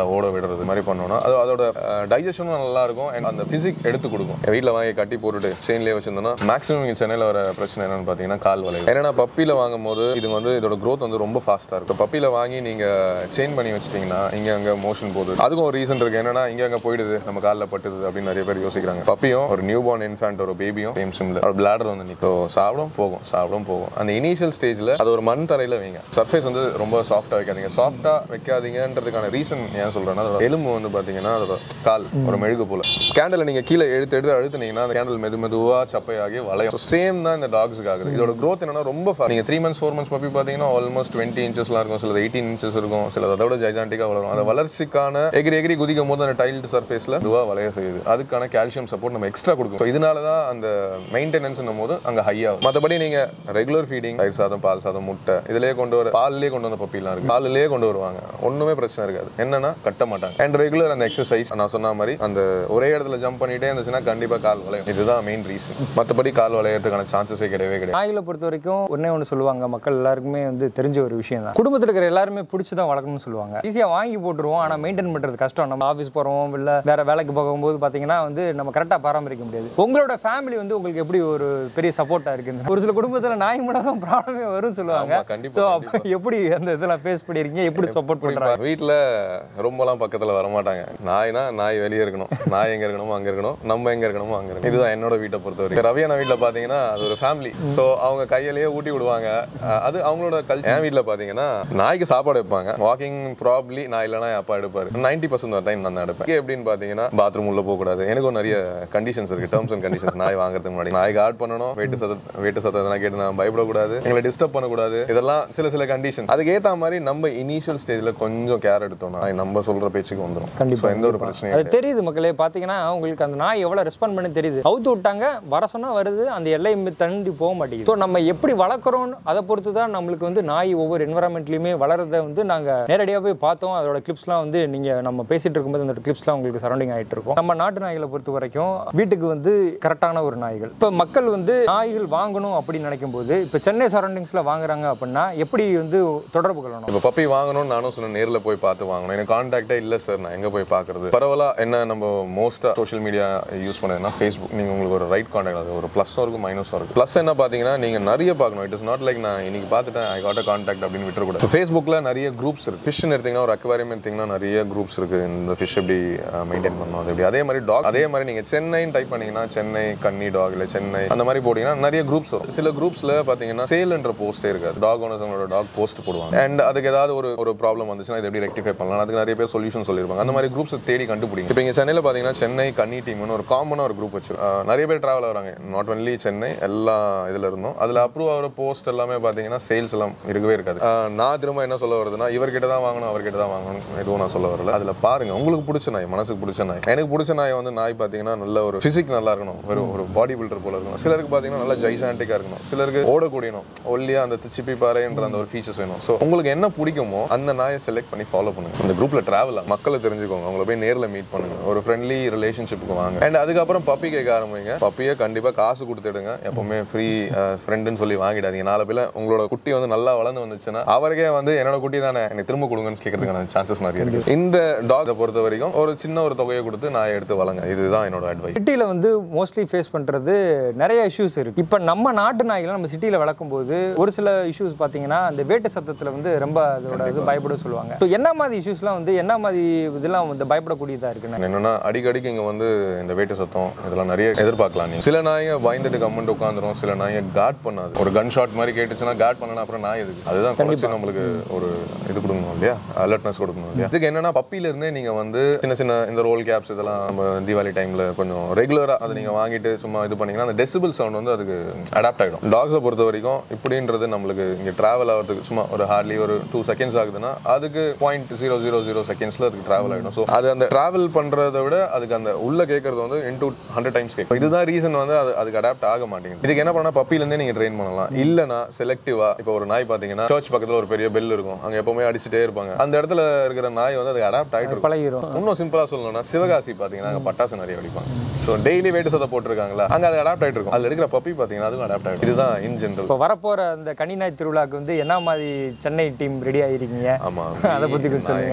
ஓட விடுறது இது மாதிரி பண்ணோம்னா அது அதோட டைஜஷனும் நல்லா இருக்கும் and அந்த பிசிக் எடுத்து கொடுக்கும் வீட்டில் வாங்கி கட்டி போட்டுட்டு செயின்லேயே வச்சிருந்தோம்னா மேக்ஸிமம் இங்கே சென்னையில் வர பிரச்சனை என்னன்னு பார்த்தீங்கன்னா கால் வலை ஏன்னா பப்பியில் வாங்கும் போது இது வந்து இதோட growth வந்து ரொம்ப ஃபாஸ்ட்டாக இருக்கும் பப்பியில் வாங்கி நீங்கள் செயின் பண்ணி வச்சிட்டிங்கன்னா இங்கே அங்கே மோஷன் போகுது அதுக்கும் ஒரு ரீசன் இருக்கு என்னன்னா இங்கே அங்கே போயிடுது நம்ம காலில் பட்டுது அப்படின்னு நிறைய பேர் யோசிக்கிறாங்க பப்பியும் ஒரு நியூ பார்ன் இன்ஃபேண்ட் ஒரு பேபியும் சேம் சிம்ல ஒரு பிளாடர் வந்து நிற்கும் சாப்பிடும் போகும் சாப்பிடும் போகும் அந்த இனிஷியல் ஸ்டேஜில் அது ஒரு மண் தரையில் வைங்க சர்ஃபேஸ் வந்து ரொம்ப சாஃப்டாக வைக்காதீங்க சாஃப்டாக வைக்காதீங்கன்றதுக்கான ரீசன் ஏன் சொல்கிறேன்னா அதோட எலும்பு வந்து பார்த்தீங்கன்னா அதோட கால் ஒரு மெழுகு போல கேண்டில் நீங்கள் கீழே எடுத்து எடுத்து அழுத்துனீங்கன்னா அந்த கேண்டில் மெது மெதுவாக சப்பையாகி வளையும் சேம் தான் இந்த டாக்ஸுக்கு ஆகுது இதோட growth என்னன்னா ரொம்ப fast. நீங்க three months four months puppy பார்த்தீங்கன்னா ஆல்மோஸ்ட் டுவெண்ட்டி இன்ச்சஸ்லாம் இருக்கும் சிலது எயிட்டீன் இன்ச்சஸ் இருக்கும் சிலது அதோட ஜைஜாண்டிக்காக வளரும் அந்த வளர்ச்சிக்கான எகிரி எகிரி குதிக்கும் போது அந்த டைல்டு சர்ஃபேஸில் இதுவாக வளைய செய்யுது அதுக்கான கால்சியம் சப்போர்ட் நம்ம எக்ஸ்ட்ரா கொடுக்கும் So இதனால தான் அந்த மெயின்டெனன்ஸ் போது அங்கே ஹையாகும் மற்றபடி நீங்க ரெகுலர் ஃபீடிங் தயிர் சாதம் பால் சாதம் முட்டை இதுலயே கொண்டு வர பால்லேயே கொண்டு வந்த பப்பிலாம் இருக்கு பால்லேயே கொண்டு வருவாங்க ஒண்ணுமே பிரச்சனை இருக்காது என்னன்னா கட்ட மாட்டாங்க அண்ட் ரெகுலர் அந்த எக்ஸசைஸ் நான் சொன்ன மாதிரி அந்த ஒரே இடத்துல ஜம்ப் பண்ணிட்டே இருந்துச்சுன்னா கண்டிப்பா கால் வளையும் இதுதான் மெயின் ரீசன் மற்றபடி கால் வளையறதுக்கான சான்சஸே கிடையவே கிடையாது நாய்களை பொறுத்த வரைக்கும் ஒண்ணே ஒன்று சொல்லுவாங்க மக்கள் எல்லாருக்குமே வந்து தெரிஞ்ச ஒரு விஷயம் தான் குடும்பத்தில் இருக்கிற எல்லாருமே பிடிச்சி தான் வளர்க்கணும்னு சொல்லுவாங்க ஈஸியாக வாங்கி போட்டுருவோம் ஆனால் மெயின்டைன் பண்ணுறது கஷ்டம் நம்ம ஆஃபீஸ் போகிறோம் இல்லை வேற வேலைக்கு போகும்போது பார்த்தீங்கன்னா வந்து நம்ம கரெக்டாக பராமரிக்க முடியாது உங்களோட ஃபேமிலி வந்து உங்களுக்கு எப்படி ஒரு பெரிய சப்போர்ட்டாக இருக்குது ஒரு சில குடும்பத்தில் நாய் மட்டும் தான் ப்ராப்ளமே வரும்னு சொல்லுவாங்க ஆமா, கண்டிப்பா, ஸோ அப்போ எப்படி அந்த இதெல்லாம் ஃபேஸ் பண்ணியிருக்கீங்க எப்படி சப்போர்ட் பண்ணுறாங்க வீட்டில் ரொம்பலாம் பக்கத்துல வர மாட்டாங்க நாய்னா நாய் வெளியே இருக்கணும் நாய் எங்க இருக்கணுமோ அங்க இருக்கணும் நம்ம எங்க இருக்கணுமோ அங்க இருக்கணும் இதுதான் என்னோட வீட்டை பொறுத்த வரைக்கும் ரவியண்ணா வீட்டில் பாத்தீங்கன்னா அது ஒரு ஃபேமிலி ஸோ அவங்க கையிலேயே ஊட்டி விடுவாங்க அஹ் அது அவங்களோட கல் என் வீட்டில் பாத்தீங்கன்னா நாய்க்கு சாப்பாடு வைப்பாங்க வாக்கிங் ப்ராப்ளி நான் இல்லைனா என் அப்பா எடுப்பாரு நைன்டி பர்சன்ட் டைம் நான் தான் எடுப்பேன் இங்க எப்படின்னு பாத்தீங்கன்னா பாத்ரூம் உள்ள போகக்கூடாது எனக்கும் நிறைய கண்டிஷன்ஸ் இருக்கு டேர்ம்ஸ் அண்ட் கண்டிஷன்ஸ் நாய் வாங்குறதுக்கு முன்னாடி நாய் கார்ட் பண்ணணும் வெயிட்டு சத்த வெயிட்டு சத்தம் கேட்டு நான் பயப்படக்கூடாது எங்களை டிஸ்டர்ப் பண்ணக்கூடாது இதெல்லாம் சில சில கண்டிஷன் அதுக்கு ஏத்த மாதிரி நம்ம இனிஷியல் ஸ்டேஜ்ல கொஞ்சம் கேர் எடுத்தோம்னா நாய் நம்ம சொல்ற பேச்சுக்கு வந்துடும் கண்டிப்பா, So, எந்த ஒரு பிரச்சனையும் அது தெரியுது மக்களே பார்த்தீங்கன்னா உங்களுக்கு அந்த நாய் எவ்வளோ ரெஸ்பாண்ட் பண்ணி தெரியுது அவுத்து விட்டாங்க வர சொன்னா வருது அந்த எல்லை தாண்டி போக மாட்டேங்குது ஸோ நம்ம எப்படி வளர்க்குறோம் அதை பொறுத்து தான் நம்மளுக்கு வந்து நாய் ஒவ்வொரு என்வரான்மெண்ட்லையுமே வளர்றதை வந்து நாங்கள் நேரடியாக போய் பார்த்தோம் அதோட கிளிப்ஸ்லாம் வந்து நீங்கள் நம்ம பேசிட்டு இருக்கும்போது அந்த கிளிப்ஸ்லாம் உங்களுக்கு சரௌண்டிங் ஆகிட்டு இருக்கும் நம்ம நாட்டு நாய்களை பொறுத்த வரைக்கும் வீட்டுக்கு வந்து கரெக்டான ஒரு நாய்கள் இப்போ மக்கள் வந்து நாய்கள் வாங்கணும் அப்படின்னு நினைக்கும் போது இப்போ சென்னை சரௌண்டிங்ஸில் வாங்குறாங்க அப்படின்னா எப்படி வந்து தொடர்பு கொள்ளணும் இப்போ பப்பி வாங்கணும்னு நானும் சொன்னேன் நேரில் போய் பார்த்து வாங்கணும் எனக்கு கான்டாக்டே இல்லை சார் நான் எங்கே போய் பார்க்கறது பரவலா என்ன நம்ம மோஸ்ட்டாக சோஷியல் மீடியா யூஸ் பண்ணதுன்னா ஃபேஸ்புக் நீங்கள் உங்களுக்கு ஒரு ரைட் கான்டாக்ட் அது ஒரு ப்ளஸும் இருக்கும் மைனஸும் இருக்கும் ப்ளஸ் என்ன பார்த்தீங்கன்னா நீங்கள் நிறைய பார்க்கணும் இட் இஸ் நாட் லைக் நான் இன்னைக்கு பார்த்துட்டேன் ஐ காட் கான்டாக்ட் அப்படின்னு விட்டுறக்கூடாது ஃபேஸ்புக்கில் நிறைய குரூப்ஸ் இருக்கு ஃபிஷ்னு எடுத்தீங்கன்னா ஒரு அக்வாரியம் எடுத்தீங்கன்னா நிறைய குரூப்ஸ் இருக்கு இந்த ஃபிஷ் எப்படி மெயின்டைன் பண்ணணும் அது எப்படி அதே மாதிரி டாக் அதே மாதிரி நீங்கள் சென்னைன்னு டைப் பண்ணீங்கன்னா சென்னை கன்னி டாக் இல்லை சென்னை அந்த மாதிரி போட்டீங்கன்னா நிறைய குரூப்ஸ் வரும் சில குரூப்ஸில் பார்த்தீங்கன்னா சேல்ன்ற போஸ்டே இருக்காது டாக் ஓனர்ஸங்களோட டாக் போஸ்ட் போடுவாங்க அண்ட் அதுக்கு ஏதாவது ஒரு ஒரு ப்ராப்ளம் வந்துச்சுன்னா இது எப்படி ரெக்டிஃபை பண்ணலாம் அதுக்கு நிறைய பேர் சொல்யூஷன் சொல்லியிருப்பாங்க அந்த மாதிரி குரூப்ஸ் தேடி கண்டுபிடிங்க இப்போ இங்கே சென்னையில் பார்த்தீங்கன்னா சென்னை கன்னி டீம்னு ஒரு காமனாக ஒரு குரூப் வச்சு நிறைய பேர் டிராவல் வராங்க நாட் ஒன்லி சென்னை எல்லா இதில் இருந்தும் அதில் அப்ரூவ் ஆகிற போஸ்ட் எல்லாமே பார்த்தீங்கன்னா சேல்ஸ் எல்லாம் இருக்கவே இருக்காது ஆஹ் நான் திரும்ப என்ன சொல்ல வருதுன்னா இவர்கிட்ட தான் வாங்கணும் அவர்கிட்ட தான் வாங்கணும் எதுவும் நான் சொல்ல வரல அதில் பாருங்க உங்களுக்கு பிடிச்ச நாய் மனசுக்கு பிடிச்ச நாய் எனக்கு பிடிச்ச நாய் வந்து நாய் பார்த்தீங்கன்னா நல்ல ஒரு ஃபிசிக் நல்லா இருக்கணும் ஒரு ஒரு பாடி பில்டர் போல இருக்கணும் சிலருக்கு பார்த்தீங்கன்னா நல்லா ஜைசாண்டிக்காக இருக்கணும் சிலருக்கு ஓடக்கூடியணும் ஒல்லியா அந்த சிப்பி பாறைன்ற அந்த ஒரு ஃபீச்சர்ஸ் வேணும் ஸோ உங்களுக்கு என்ன பிடிக்குமோ அந்த நாயை செலக்ட் பண்ணி ஃபாலோ பண்ணுங்க அந்த குரூப்ல டிராவல் மக்களை தெரிஞ்சுக்கோங்க அவங்கள போய் நேரில் மீட் பண்ணுங்க ஒரு ஃப்ரெண்ட்லி ரிலேஷன்ஷிப்புக்கு வாங்க அண்ட் அதுக்கப்புறம் பப்பி கேட்க ஆரம்பிங்க பப்பியை கண்டிப்பாக காசு கொடுத்துடுங்க எப்பவுமே ஃப்ரீ ஃப்ரெண்டுன்னு சொல்லி வாங்கிடாதீங்க நாலு பேர் உங்களோட குட்டி வந்து நல்லா வளர்ந்து வந்துச்சுன்னா அவருக்கே வந்து என்னோட குட்டி தானே எனக்கு திரும்ப கொடுங்கன்னு கேட்கறதுக்கான சான்சஸ் நிறைய இருக்கு இந்த டாகை பொறுத்த வரைக்கும் ஒரு சின்ன ஒரு தொகையை கொடுத்து நான் எடுத்து வளங்க இதுதான் என்னோட அட்வைஸ் சிட்டியில் வந்து மோஸ்ட்லி ஃபேஸ் பண்ணுறது நிறைய இஷ்யூஸ் இருக்கு இப்போ நம்ம நாட்டு நாய்களை நம்ம சிட்டியில் வளர்க்கும் போது ஒரு சில இஷ்யூஸ் பார்த்தீங்கன்னா அந்த வேட்டு சத்தத்தில் வந்து ரொம்ப அதோட இது பயப்பட சொல்லுவாங்க ஸோ என்ன மாதிரி இஷ்யூஸ்லாம் வந்து என்ன மாதிரி இதெல்லாம் வந்து பயப்படக்கூடியதாக இருக்குன்னு என்னன்னா அடிக்கடிக்கு இங்க வந்து இந்த வேட்டு சத்தம் இதெல்லாம் நிறைய எதிர்பார்க்கலாம் நீங்க சில நாயை பயந்துட்டு கம்மெண்ட் உட்காந்துரும் சில நாயை காட் பண்ணாது ஒரு கன் ஷாட் மாதிரி கேட்டுச்சுன்னா காட் பண்ணனா அப்புறம் நாய் எதுக்கு அதுதான் குறைச்சு நம்மளுக்கு ஒரு இது கொடுக்கணும் இல்லையா அலர்ட்னஸ் கொடுக்கணும் இல்லையா இதுக்கு என்னன்னா பப்பில இருந்தே நீங்க வந்து சின்ன சின்ன இந்த ரோல் கேப்ஸ் இதெல்லாம் நம்ம தீபாவளி டைம்ல கொஞ்சம் ரெகுலரா அதை நீங்க வாங்கிட்டு சும்மா இது பண்ணீங்கன்னா அந்த டெசிபிள் சவுண்ட் வந்து அதுக்கு அடாப்ட் ஆகிடும் டாக்ஸை பொறுத்த வரைக்கும் இப்படின்றது நம்மளுக்கு இங்க டிராவல் ஆகிறதுக்கு சும்மா ஒரு ஹார்ட்லி ஒரு டூ செகண்ட்ஸ் ஆகுதுன்னா அதுக்கு பாயிண்ட் ஜீரோ ஜீரோ ஜீரோ செகண்ட்ஸ்ல அதுக்கு டிராவல் ஆகிடும் ஸோ அது அந்த டிராவல் பண்றதை விட அதுக்கு அந்த உள்ள கேட்கறது வந்து இன்டூ ஹண்ட்ரட் டைம்ஸ் கேட்கும் இதுதான் ரீசன் வந்து அது அதுக்கு அடாப்ட் ஆக மாட்டேங்குது இதுக்கு என்ன பண்ணா பப்பில இருந்தே நீங்க ட்ரெயின் பண்ணலாம் இல்லனா செலக்டிவா இப்போ ஒரு நாய் பாத்தீங்கன்னா சர்ச் பக்கத்துல ஒரு பெரிய பெல் இருக்கும் அங்க எப்பவுமே அடிச்சுட்டே இருப்பாங்க அந்த இடத்துல இருக்கிற நாய் வந்து அதுக்கு அடாப்ட் ஆயிட்டு இருக்கும் பழகிரும் இன்னும் சிம்பிளா சொல்லணும்னா சிவகாசி பாத்தீங்கன்னா அங்க பட்டாசு நிறைய வெடிப்பாங்க ஸோ டெய்லி வெயிட்டு சதை போட்டிருக்காங்களா அங்க அது அடாப்ட் ஆயிட்டு இருக்கும் அதுல இருக்கிற பப்பி பாத்தீங்கன்னா அதுவும் அடாப்ட் ஆயிடும் இதுதான் இன் ஜென்ரல் இப்போ வரப்போகிற அந்த கனிநாய் திருவிழாக்கு வந்து என்ன மாதிரி சென்னை டீம் ரெடி ஆகிருக்கீங்க ஆமா அதை பத்தி கொஞ்சம் சொல்லுங்க. நான் எல்லாரும்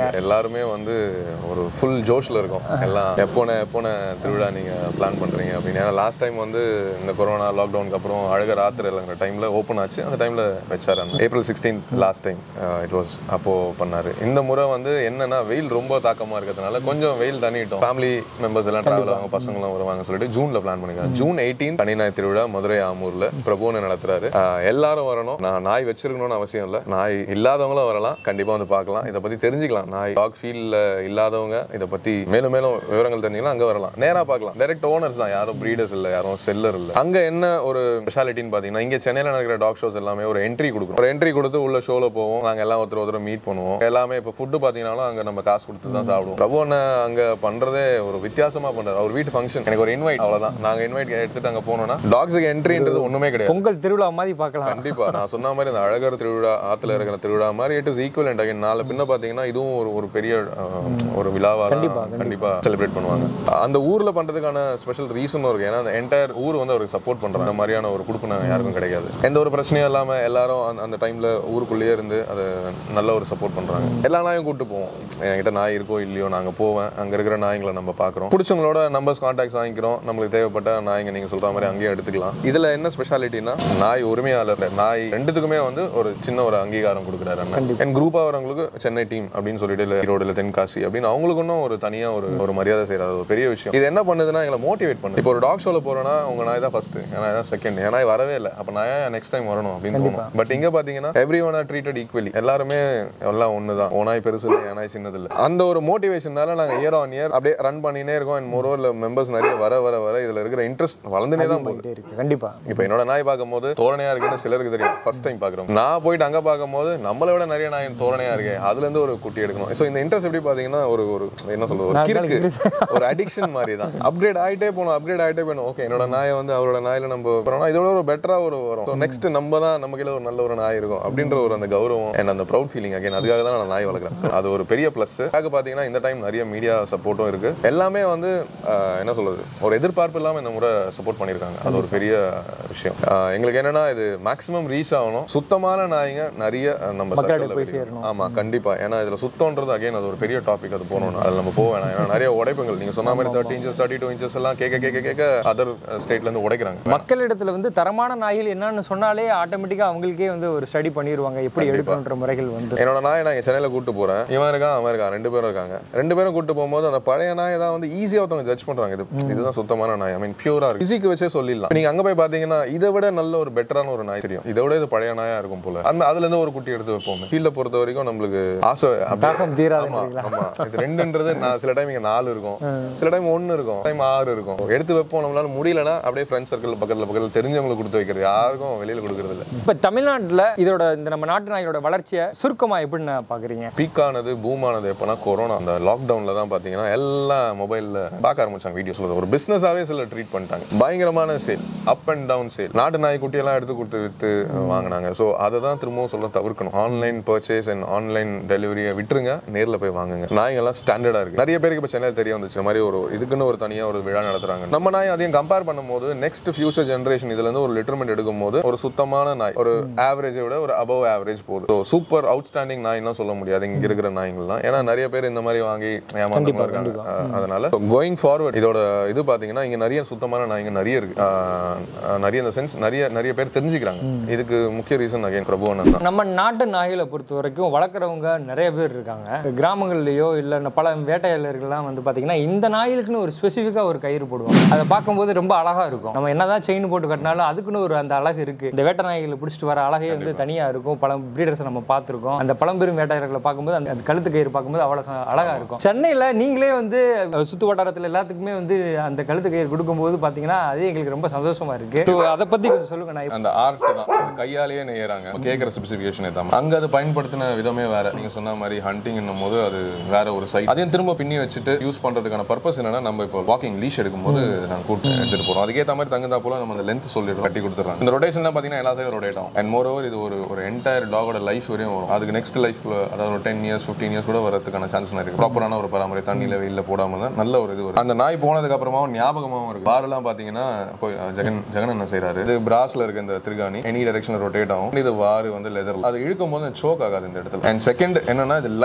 எல்லாருமே வந்து ஒரு ஃபுல் ஜோஷ்ல இருக்கோம் எல்லாம் எப்போன எப்போன திருவிழா நீங்க பிளான் பண்றீங்க அப்படின்னு ஏன்னா லாஸ்ட் டைம் வந்து இந்த கொரோனா லாக்டவுனுக்கு அப்புறம் அழகர் ஆத்திர இல்லைங்கிற டைம்ல ஓப்பன் ஆச்சு அந்த டைம்ல வச்சாரு அண்ணா. April sixteen last time it was அப்போ பண்ணாரு இந்த முறை வந்து என்னன்னா வெயில் ரொம்ப தாக்கமா இருக்கிறதுனால கொஞ்சம் வெயில் தண்ணிட்டோம் ஃபேமிலி மெம்பர்ஸ் எல்லாம் டிராவல் ஆகும் பசங்களும் வருவாங்க சொல்லிட்டு ஜூன்ல பிளான் பண்ணிருக்காங்க ஜூன் எயிட்டீன் தனிநாய் திருவிழா மதுரை ஆமூர்ல பிரபுன்னு நடத்துறாரு ஆஹ் எல்லாரும் வரணும் நான் நாய் வச்சிருக்கணும்னு அவசியம் இல்லை நாய் இல்லாதவங்களும் வரலாம் கண்டிப்பா வந்து பார்க்கலாம் இதை பத்தி தெரிஞ்சுக்கலாம் நாய் டாக் ஃபீல்ட்ல இல்லாதவங்க இதை பத்தி மேலும் மேலும் விவரங்கள் தெரிஞ்சுக்கலாம் அங்க வரலாம் நேரா பார்க்கலாம் டைரக்ட் ஓனர்ஸ் தான் யாரும் ப்ரீடர்ஸ் இல்ல யாரும் செல்லர் இல்ல அங்க என்ன ஒரு ஸ்பெஷாலிட்டின்னு பாத்தீங்கன்னா இங்க சென்னையில நடக்கிற டாக் ஷோஸ் எல்லாமே ஒரு என்ட்ரி கொடுக்கும் ஒரு என்ட்ரி கொடுத்து உள்ள ஷோல போவோம் நாங்க எல்லாம் ஒருத்தர் ஒருத்தர் மீட் பண்ணுவோம் எல்லாமே இப்போ ஃபுட்டு பாத்தீங்கன்னாலும் அங்க நம்ம காசு கொடுத்து தான் சாப்பிடுவோம் பிரபு அண்ணன் அங்க பண்றதே ஒரு வித்தியாசமா பண்றாரு அவர் வீட்டு ஃபங்க்ஷன் எனக்கு ஒரு இன்வைட் அவ்வளவுதான் நாங்க இன்வைட் எடுத்துட்டு அங்க போனோம்னா டாக்ஸுக்கு என்ட்ரின்றது ஒண்ணுமே கிடையாது பொங்கல் திருவிழா மாதிரி பார்க்கலாம் கண்டிப்பா நான் சொன்ன மாதிரி இந்த அழகர் திருவிழா ஆத்துல இருக்கிற திருவிழா மாதிரி it is equal and again நாலு பின்ன பாத்தீங்கன்னா இதுவும் ஒரு ஒரு பெரிய அஹ், ஒரு விழாவா கண்டிப்பா, தான் கண்டிப்பா செலிப்ரேட் பண்ணுவாங்க அந்த ஊர்ல பண்றதுக்கான ஸ்பெஷல் ரீசனும் இருக்கு ஏன்னா அந்த என்டையர் ஊர் வந்து அவருக்கு சப்போர்ட் பண்றாங்க அந்த மாதிரியான ஒரு குடுப்பின யாருக்கும் கிடைக்காது எந்த ஒரு பிரச்சனையும் இல்லாம எல்லாரும் அந்த- அந்த டைம்ல ஊருக்குள்ளேயே இருந்து அதை நல்ல ஒரு சப்போர்ட் பண்றாங்க எல்லா நாயும் கூட்டு போவோம் என்கிட்ட நாய் இருக்கோ இல்லையோ நாங்க போவேன் அங்க இருக்கிற நாய்ங்களை நம்ம பாக்குறோம் பிடிச்சவங்களோட நம்பர்ஸ் கான்டாக்ட்ஸ் வாங்கிக்கிறோம் நம்மளுக்கு தேவைப்பட்ட நாய்ங்க நீங்க சொல்ற மாதிரி அங்கேயே எடுத்துக்கலாம் இதுல என்ன ஸ்பெஷாலிட்டினா நாய் உரிமையாளர் நாய் ரெண்டுத்துக்குமே வந்து ஒரு சின்ன ஒரு அங்கீகாரம் கொடுக்குறாரு அண்ணன் என் குரூப்பா வரவங்களுக்கு சென்னை டீம் அப்படின்னு சொல்லிட்டு இல்ல ஈரோடு இல்ல தென்காசி அப்படின்னு அவங்களுக்கு இன்னும் ஒரு தனியா ஒரு ஒரு மரியாதை செய்யறது ஒரு பெரிய விஷயம் இது என்ன பண்ணுதுன்னா எங்களை மோட்டிவேட் பண்ணுது இப்போ ஒரு டாக் ஷோல போறோம்னா உங்க நாய் தான் ஃபர்ஸ்ட் ஏன்னா தான் செகண்ட் ஏன்னா நாய் வரவே இல்லை அப்ப நான் நெக்ஸ்ட் டைம் வரணும் அப்படின்னு தோணும் பட் இங்க பாத்தீங்கன்னா everyone are treated equally எல்லாருமே எல்லாம் ஒண்ணுதான் ஓ நாய் பெருசு இல்லை என் நாய் சின்னது இல்லை அந்த ஒரு மோட்டிவேஷனால நாங்க இயர் ஆன் இயர் அப்படியே ரன் பண்ணினே இருக்கோம் அண்ட் மோரோவர் மெம்பர்ஸ் நிறைய வர வர வர இதுல இருக்கிற இன்ட்ரெஸ்ட் வளர்ந்துனே தான் போகுது போயிட்டே இருக்கு கண்டிப்பா இப்போ என்னோட நாய் பார்க்கும்போது தோரணையா இருக்குன்னு சிலருக்கு தெரியும் ஃபர்ஸ்ட் டைம் பார்க்குறோம் நான் போயிட்டு அங்க பார்க்கும்போது நம்மளை விட நிறைய நாய் தோரணையா இருக்கு அதுல இருந்து ஒரு குட்டி எடுக்கணும் ஸோ இந்த இன்ட்ரெஸ்ட் எப்படி பாத்தீங்கன்னா ஒரு ஒரு என்ன சொல்றது ஒரு நாலு கிறுக்கு நாளைக்கு ஒரு அடிக்ஷன் மாதிரி தான் அப்கிரேட் ஆயிட்டே போகணும் அப்கிரேட் ஆயிட்டே போகணும் ஓகே என்னோட நாயை வந்து அவரோட நாயில நம்ம போறோம்னா இதோட ஒரு பெட்டரா ஒரு வரும் ஸோ நெக்ஸ்ட் நம்ம தான் நம்ம கீழ ஒரு நல்ல ஒரு நாய் இருக்கும் அப்படின்ற ஒரு அந்த கௌரவம் அண்ட் அந்த ப்ரௌட் ஃபீலிங் அகைன் அதுக்காக தான் நான் நாய் வளர்க்குறேன் அது ஒரு பெரிய ப்ளஸ் அதுக்கு பாத்தீங்கன்னா இந்த டைம் நிறைய மீடியா சப்போர்ட்டும் இருக்கு எல்லாமே வந்து ஆஹ், என்ன சொல்றது ஒரு எதிர்பார்ப்பு இல்லாம இந்த முறை சப்போர்ட் பண்ணிருக்காங்க அது ஒரு பெரிய விஷயம் ஆஹ், எங்களுக்கு என்னன்னா இது மேக்ஸிமம் ரீச் ஆகணும் சுத்தமான நாய்ங்க நிறைய அஹ், நம்ம மக்களிடம் circle ல போய் வெளிய சேரணும். ஆமா கண்டிப்பா ஏன்னா இதுல சுத்தம்ன்றது அகைன் அது ஒரு பெரிய டாபிக் அது போகணும் அதுல நம்ம போக வேணாம் ஏன்னா நிறைய உடைப்புகள் நீங்க சொன்ன மாதிரி thirty inches thirty two inches எல்லாம் கேட்க கேட்க கேட்க அதர் ஸ்டேட்ல இருந்து உடைக்கிறாங்க மக்களிடத்துல வந்து தரமான நாய்கள் என்னன்னு சொன்னாலே ஆட்டோமேட்டிக்கா அவங்களுக்கே வந்து ஒரு ஸ்டடி பண்ணிடுவாங்க எப்படி எடுக்கணுன்ற முறைகள் வந்து என்னோட நாயை நான் இங்க சென்னையில கூட்டு போறேன் இவன் இருக்கான் அவன் இருக்கான் ரெண்டு பேரும் இருக்காங்க ரெண்டு பேரும் கூட்டு போகும்போது அந்த பழைய நாயை தான் வந்து ஈஸியா ஒருத்தவங்க ஜட்ஜ் பண்றாங்க இது இதுதான் சுத்தமான நாய் ஐ மீன் பியூரா இருக்கு பிசிக்கு வச்சே சொல்லிடலாம் நீங்க அங்க போய் பாத்தீங்கன்னா இதை விட நல்ல ஒரு பெட்டரான ஒரு நாய் தெரியும் இதை விட இது பழைய நாயா இருக்கும் போல அந்த அதுல இருந்து ஒரு குட்டி எடுத்து வைப்போம் ஃபீல்ட பொறுத்த வரைக்கும் நம்மளுக்கு ஆசை அப்படியே- தாக்கம் தீராத ஆமா ஆமா இது ரெண்டுன்றது நான் சில டைம் இங்க நாலு இருக்கும் சில டைம் ஒன்னு இருக்கும் டைம் ஆறு இருக்கும் எடுத்து வைப்போம் நம்மளால முடியலன்னா அப்படியே ஃப்ரெண்ட்ஸ் சர்க்கிள் பக்கத்துல பக்கத்துல தெரிஞ்சவங்களுக்கு கொடுத்து வைக்கிறது யாருக்கும் வெளியில கொடுக்கறது இல்ல இப்ப தமிழ்நாட்டுல இதோட இந்த நம்ம நாட்டு நாயோட வளர்ச்சியை சுருக்கமா எப்படின்னு பாக்குறீங்க பீக் ஆனது பூம் ஆனது எப்போனா கொரோனா அந்த லாக்டவுன்ல தான் பாத்தீங்கன்னா எல்லாம் மொபைல்ல பார்க்க ஆரம்பிச்சாங்க வீடியோஸ்ல ஒரு பிசினஸாவே சில ட்ரீட் பண்ணிட்டாங்க பயங்கரமான sale up and down sale நாட்டு நாய் குட்டி எல்லாம் எடுத்து கொடுத்து வித்து வாங்கினாங்க ஸோ அதை தான் திரும்பவும் சொல்ல தவிர்க்கணும் ஆன்லைன் பர்ச்சேஸ் அண்ட் ஆன்லைன் டெலிவரியை விட்டுருங்க நேர்ல போய் வாங்குங்க நாய்ங்கெல்லாம் ஸ்டாண்டர்டா இருக்கு நிறைய பேருக்கு இப்போ சென்னையில் தெரிய வந்துச்சு இந்த மாதிரி ஒரு இதுக்குன்னு ஒரு தனியா ஒரு விழா நடத்துறாங்க நம்ம நாய் அதையும் கம்பேர் பண்ணும்போது நெக்ஸ்ட் ஃபியூச்சர் ஜென்ரேஷன் இதுல இருந்து ஒரு லிட்டர்மெண்ட் எடுக்கும் போது ஒரு சுத்தமான நாய் ஒரு ஆவரேஜை விட ஒரு அபவ் ஆவரேஜ் போகுது ஸோ சூப்பர் அவுட்ஸ்டாண்டிங் நாய்லாம் சொல்ல முடியாது இங்க இருக்கிற நாய்ங்கள்லாம் ஏன்னா நிறைய பேர் இந்த மாதிரி வாங்கி ஏமாந்தவங்க இருக்காங்க அஹ் அதனால கோயிங் ஃபார்வர்ட் இதோட இது பாத்தீங்கன்னா இங்க நிறைய சுத்தமான நாய்ங்க நிறைய இருக்கு அஹ் அஹ் நிறைய இந்த சென்ஸ் நிறைய நிறைய பேர் தெரிஞ்சுக்கிறாங்க இதுக்கு முக்கிய ரீசன் அகைன் பிரபு அண்ணன் தான் நம்ம நாட்டு நாய்களை பொறுத்த வரைக்கும் வளர்க்குறவங்க நிறைய பேர் இருக்காங்க கிராமங்கள்லயோ இல்லை இந்த பல வேட்டையாளர்கள்லாம் வந்து பார்த்தீங்கன்னா இந்த நாய்களுக்குன்னு ஒரு ஸ்பெசிஃபிக்காக ஒரு கயிறு போடுவாங்க அதை பார்க்கும்போது ரொம்ப அழகா இருக்கும் நம்ம என்னதான் செயின் போட்டு கட்டினாலும் அதுக்குன்னு ஒரு அந்த அழகு இருக்கு இந்த வேட்டை நாய்களை பிடிச்சிட்டு வர அழகே வந்து தனியா இருக்கும் பல பிரீடர்ஸை நம்ம பார்த்துருக்கோம் அந்த பழம்பெரும் வேட்டையாளர்களை பார்க்கும்போது அந்த அந்த கழுத்து கயிறு பார்க்கும்போது அவ்வளோ அழகா இருக்கும் சென்னையில் நீங்களே வந்து அஹ், சுத்து வட்டாரத்தில் எல்லாத்துக்குமே வந்து அந்த கழுத்து கயிறு கொடுக்கும்போது பார்த்தீங்கன்னா அது எங்களுக்கு ரொம்ப சந்தோஷமா இருக்கு So, அதை பத்தி கொஞ்சம் சொல்லுங்க நான் அந்த ஆர்ட் தான் அந்த கையாலேயே நெய்யறாங்க கேட்குற ஸ்பெசிஃபிகேஷன் தான் அங்க அது பயன்படுத்தின விதமே வேற நீங்க சொன்ன மாதிரி ஹண்டிங் போது அது வேற ஒரு சைட் அதையும் திரும்ப பின்னி வச்சுட்டு யூஸ் பண்றதுக்கான பர்பஸ் என்னன்னா நம்ம இப்போ வாக்கிங் லீஷ் எடுக்கும்போது நாங்க கூட்டு எடுத்துட்டு போறோம் அதுக்கேற்ற மாதிரி தகுந்தா போல நம்ம அந்த லென்த் சொல்லிடுறோம் கட்டி கொடுத்துறாங்க இந்த ரொட்டேஷன் பாத்தீங்கன்னா எல்லா சைடும் ரொட்டேட் ஆகும் அண்ட் மோர் ஓவர் இது ஒரு ஒரு என்டையர் டாகோட லைஃப் வரையும் வரும் அதுக்கு நெக்ஸ்ட் லைஃப்ல அதாவது ஒரு டென் இயர்ஸ் ஃபிஃப்டீன் இயர்ஸ் கூட வரதுக்கான சான்ஸ் இருக்கு ப்ராப்பரான ஒரு பராமரி தண்ணியில வெயில போடாம தான் நல்ல ஒரு இது வரும் அந்த நாய் போனதுக்கு அப்புறமாவும் ஞாபகமாவும் இருக்கு பாரெல்லாம் பாத்தீங்கன்னா இப்போ ஜெகன் ஜெகன் என்ன செய்றாரு இது பிராஸ்ல இருக்க இந்த திருகாணி எனி டைரக்ஷன்ல ரொட்டேட் ஆகும் இது வாரு வந்து லெதர் அது இழுக்கும் போது சோக் ஆகாது இந்த இடத்துல அண்ட் செகண்ட் என்னன்னா இது லைஃப்க்கும் வருது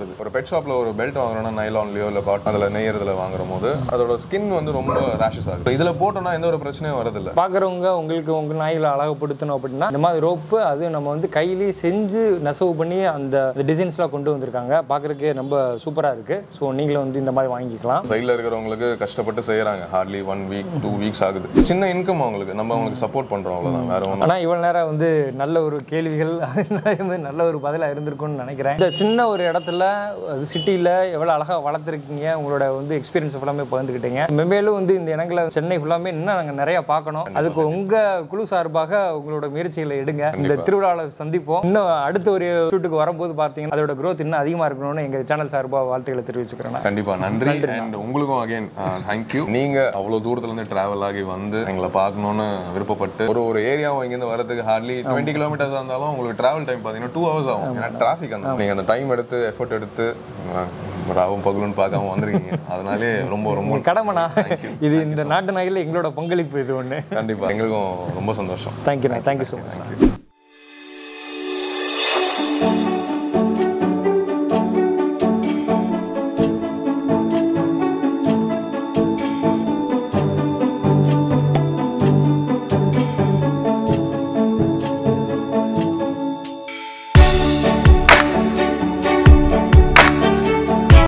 வருது ஒரு பெட் ஷாப்ல ஒரு பெல்ட் வாங்குறோம்னா நைலான்லயோ இல்ல காட்டன் அதுல நெய்யறதுல வாங்குற போது அதோட ஸ்கின் வந்து ரொம்ப ரேஷஸ் ஆகுது இதுல போட்டோம்னா எந்த ஒரு பிரச்சனையும் வரதில்ல பார்க்குறவங்க உங்களுக்கு உங்கள் நாய்களை அழகுப்படுத்தணும் அப்படின்னா இந்த மாதிரி ரோப்பு அது நம்ம வந்து கையிலேயே செஞ்சு நெசவு பண்ணி அந்த டிசைன்ஸ்லாம் கொண்டு வந்திருக்காங்க பார்க்குறதுக்கு ரொம்ப சூப்பராக இருக்குது ஸோ நீங்களும் வந்து இந்த மாதிரி வாங்கிக்கலாம் சைடில் இருக்கிறவங்களுக்கு கஷ்டப்பட்டு செய்யறாங்க hardly one week two weeks ஆகுது சின்ன இன்கம் அவங்களுக்கு நம்ம அவங்களுக்கு சப்போர்ட் பண்றோம் அவ்வளவுதான் வேற ஒன்றும் ஆனால் இவ்வளோ நேரம் வந்து நல்ல ஒரு கேள்விகள் அதனால வந்து நல்ல ஒரு பதிலாக இருந்திருக்கும்னு நினைக்கிறேன் இந்த சின்ன ஒரு இடத்துல அது சிட்டியில் எவ்வளோ அழகாக வளர்த்துருக்கீங்க உங்களோட வந்து எக்ஸ்பீரியன்ஸ் ஃபுல்லாமே பகிர்ந்துக்கிட்டீங்க மென்மேலும் வந்து இந்த இடங்களை சென்னை ஃபுல்லாமே இன்னும் நாங்கள் நிறைய பார்க்கணும் அதுக்கு உங்கள் குழு சார்பாக உங்களோட முயற்சிகளை எடுங்க இந்த திருவிழாவில் சந்திப்போம் இன்னும் அடுத்த ஒரு ஷூட்டுக்கு வரும்போது பார்த்தீங்கன்னா அதோட growth இன்னும் அதிகமாக இருக்கணும்னு எங்கள் சேனல் சார்பாக வாழ்த்துக்களை தெரிவிச்சுக்கிறேன் நான். கண்டிப்பா நன்றி அண்ட் உங்களுக்கும் அகைன் தேங்க்யூ நீங்க அவ்வளவு தூரத்துல இருந்து டிராவல் ஆகி வந்து எங்களை பார்க்கணும்னு விருப்பப்பட்டு ஒரு ஒரு ஏரியாவும் இங்கிருந்து வரதுக்கு ஹார்ட்லி டுவெண்ட்டி கிலோமீட்டர்ஸ் இருந்தாலும் உங்களுக்கு டிராவல் டைம் பார்த்தீங்கன்னா டூ ஹவர்ஸ் ஆகும் ஏன்னா டிராஃபிக் அந்த நீங்க அந்த டைம் எடுத்து எஃபர்ட் எடுத்து அஹ், ராவும் பகலுன்னு பார்க்காம வந்திருக்கீங்க அதனாலே ரொம்ப ரொம்ப கடமைண்ணா இது இந்த நாட்டு நாய்களில் எங்களோட பங்களிப்பு இது ஒன்று கண்டிப்பா எங்களுக்கும் ரொம்ப சந்தோஷம் தேங்க்யூண்ணா தேங்க்யூ ஸோ மச்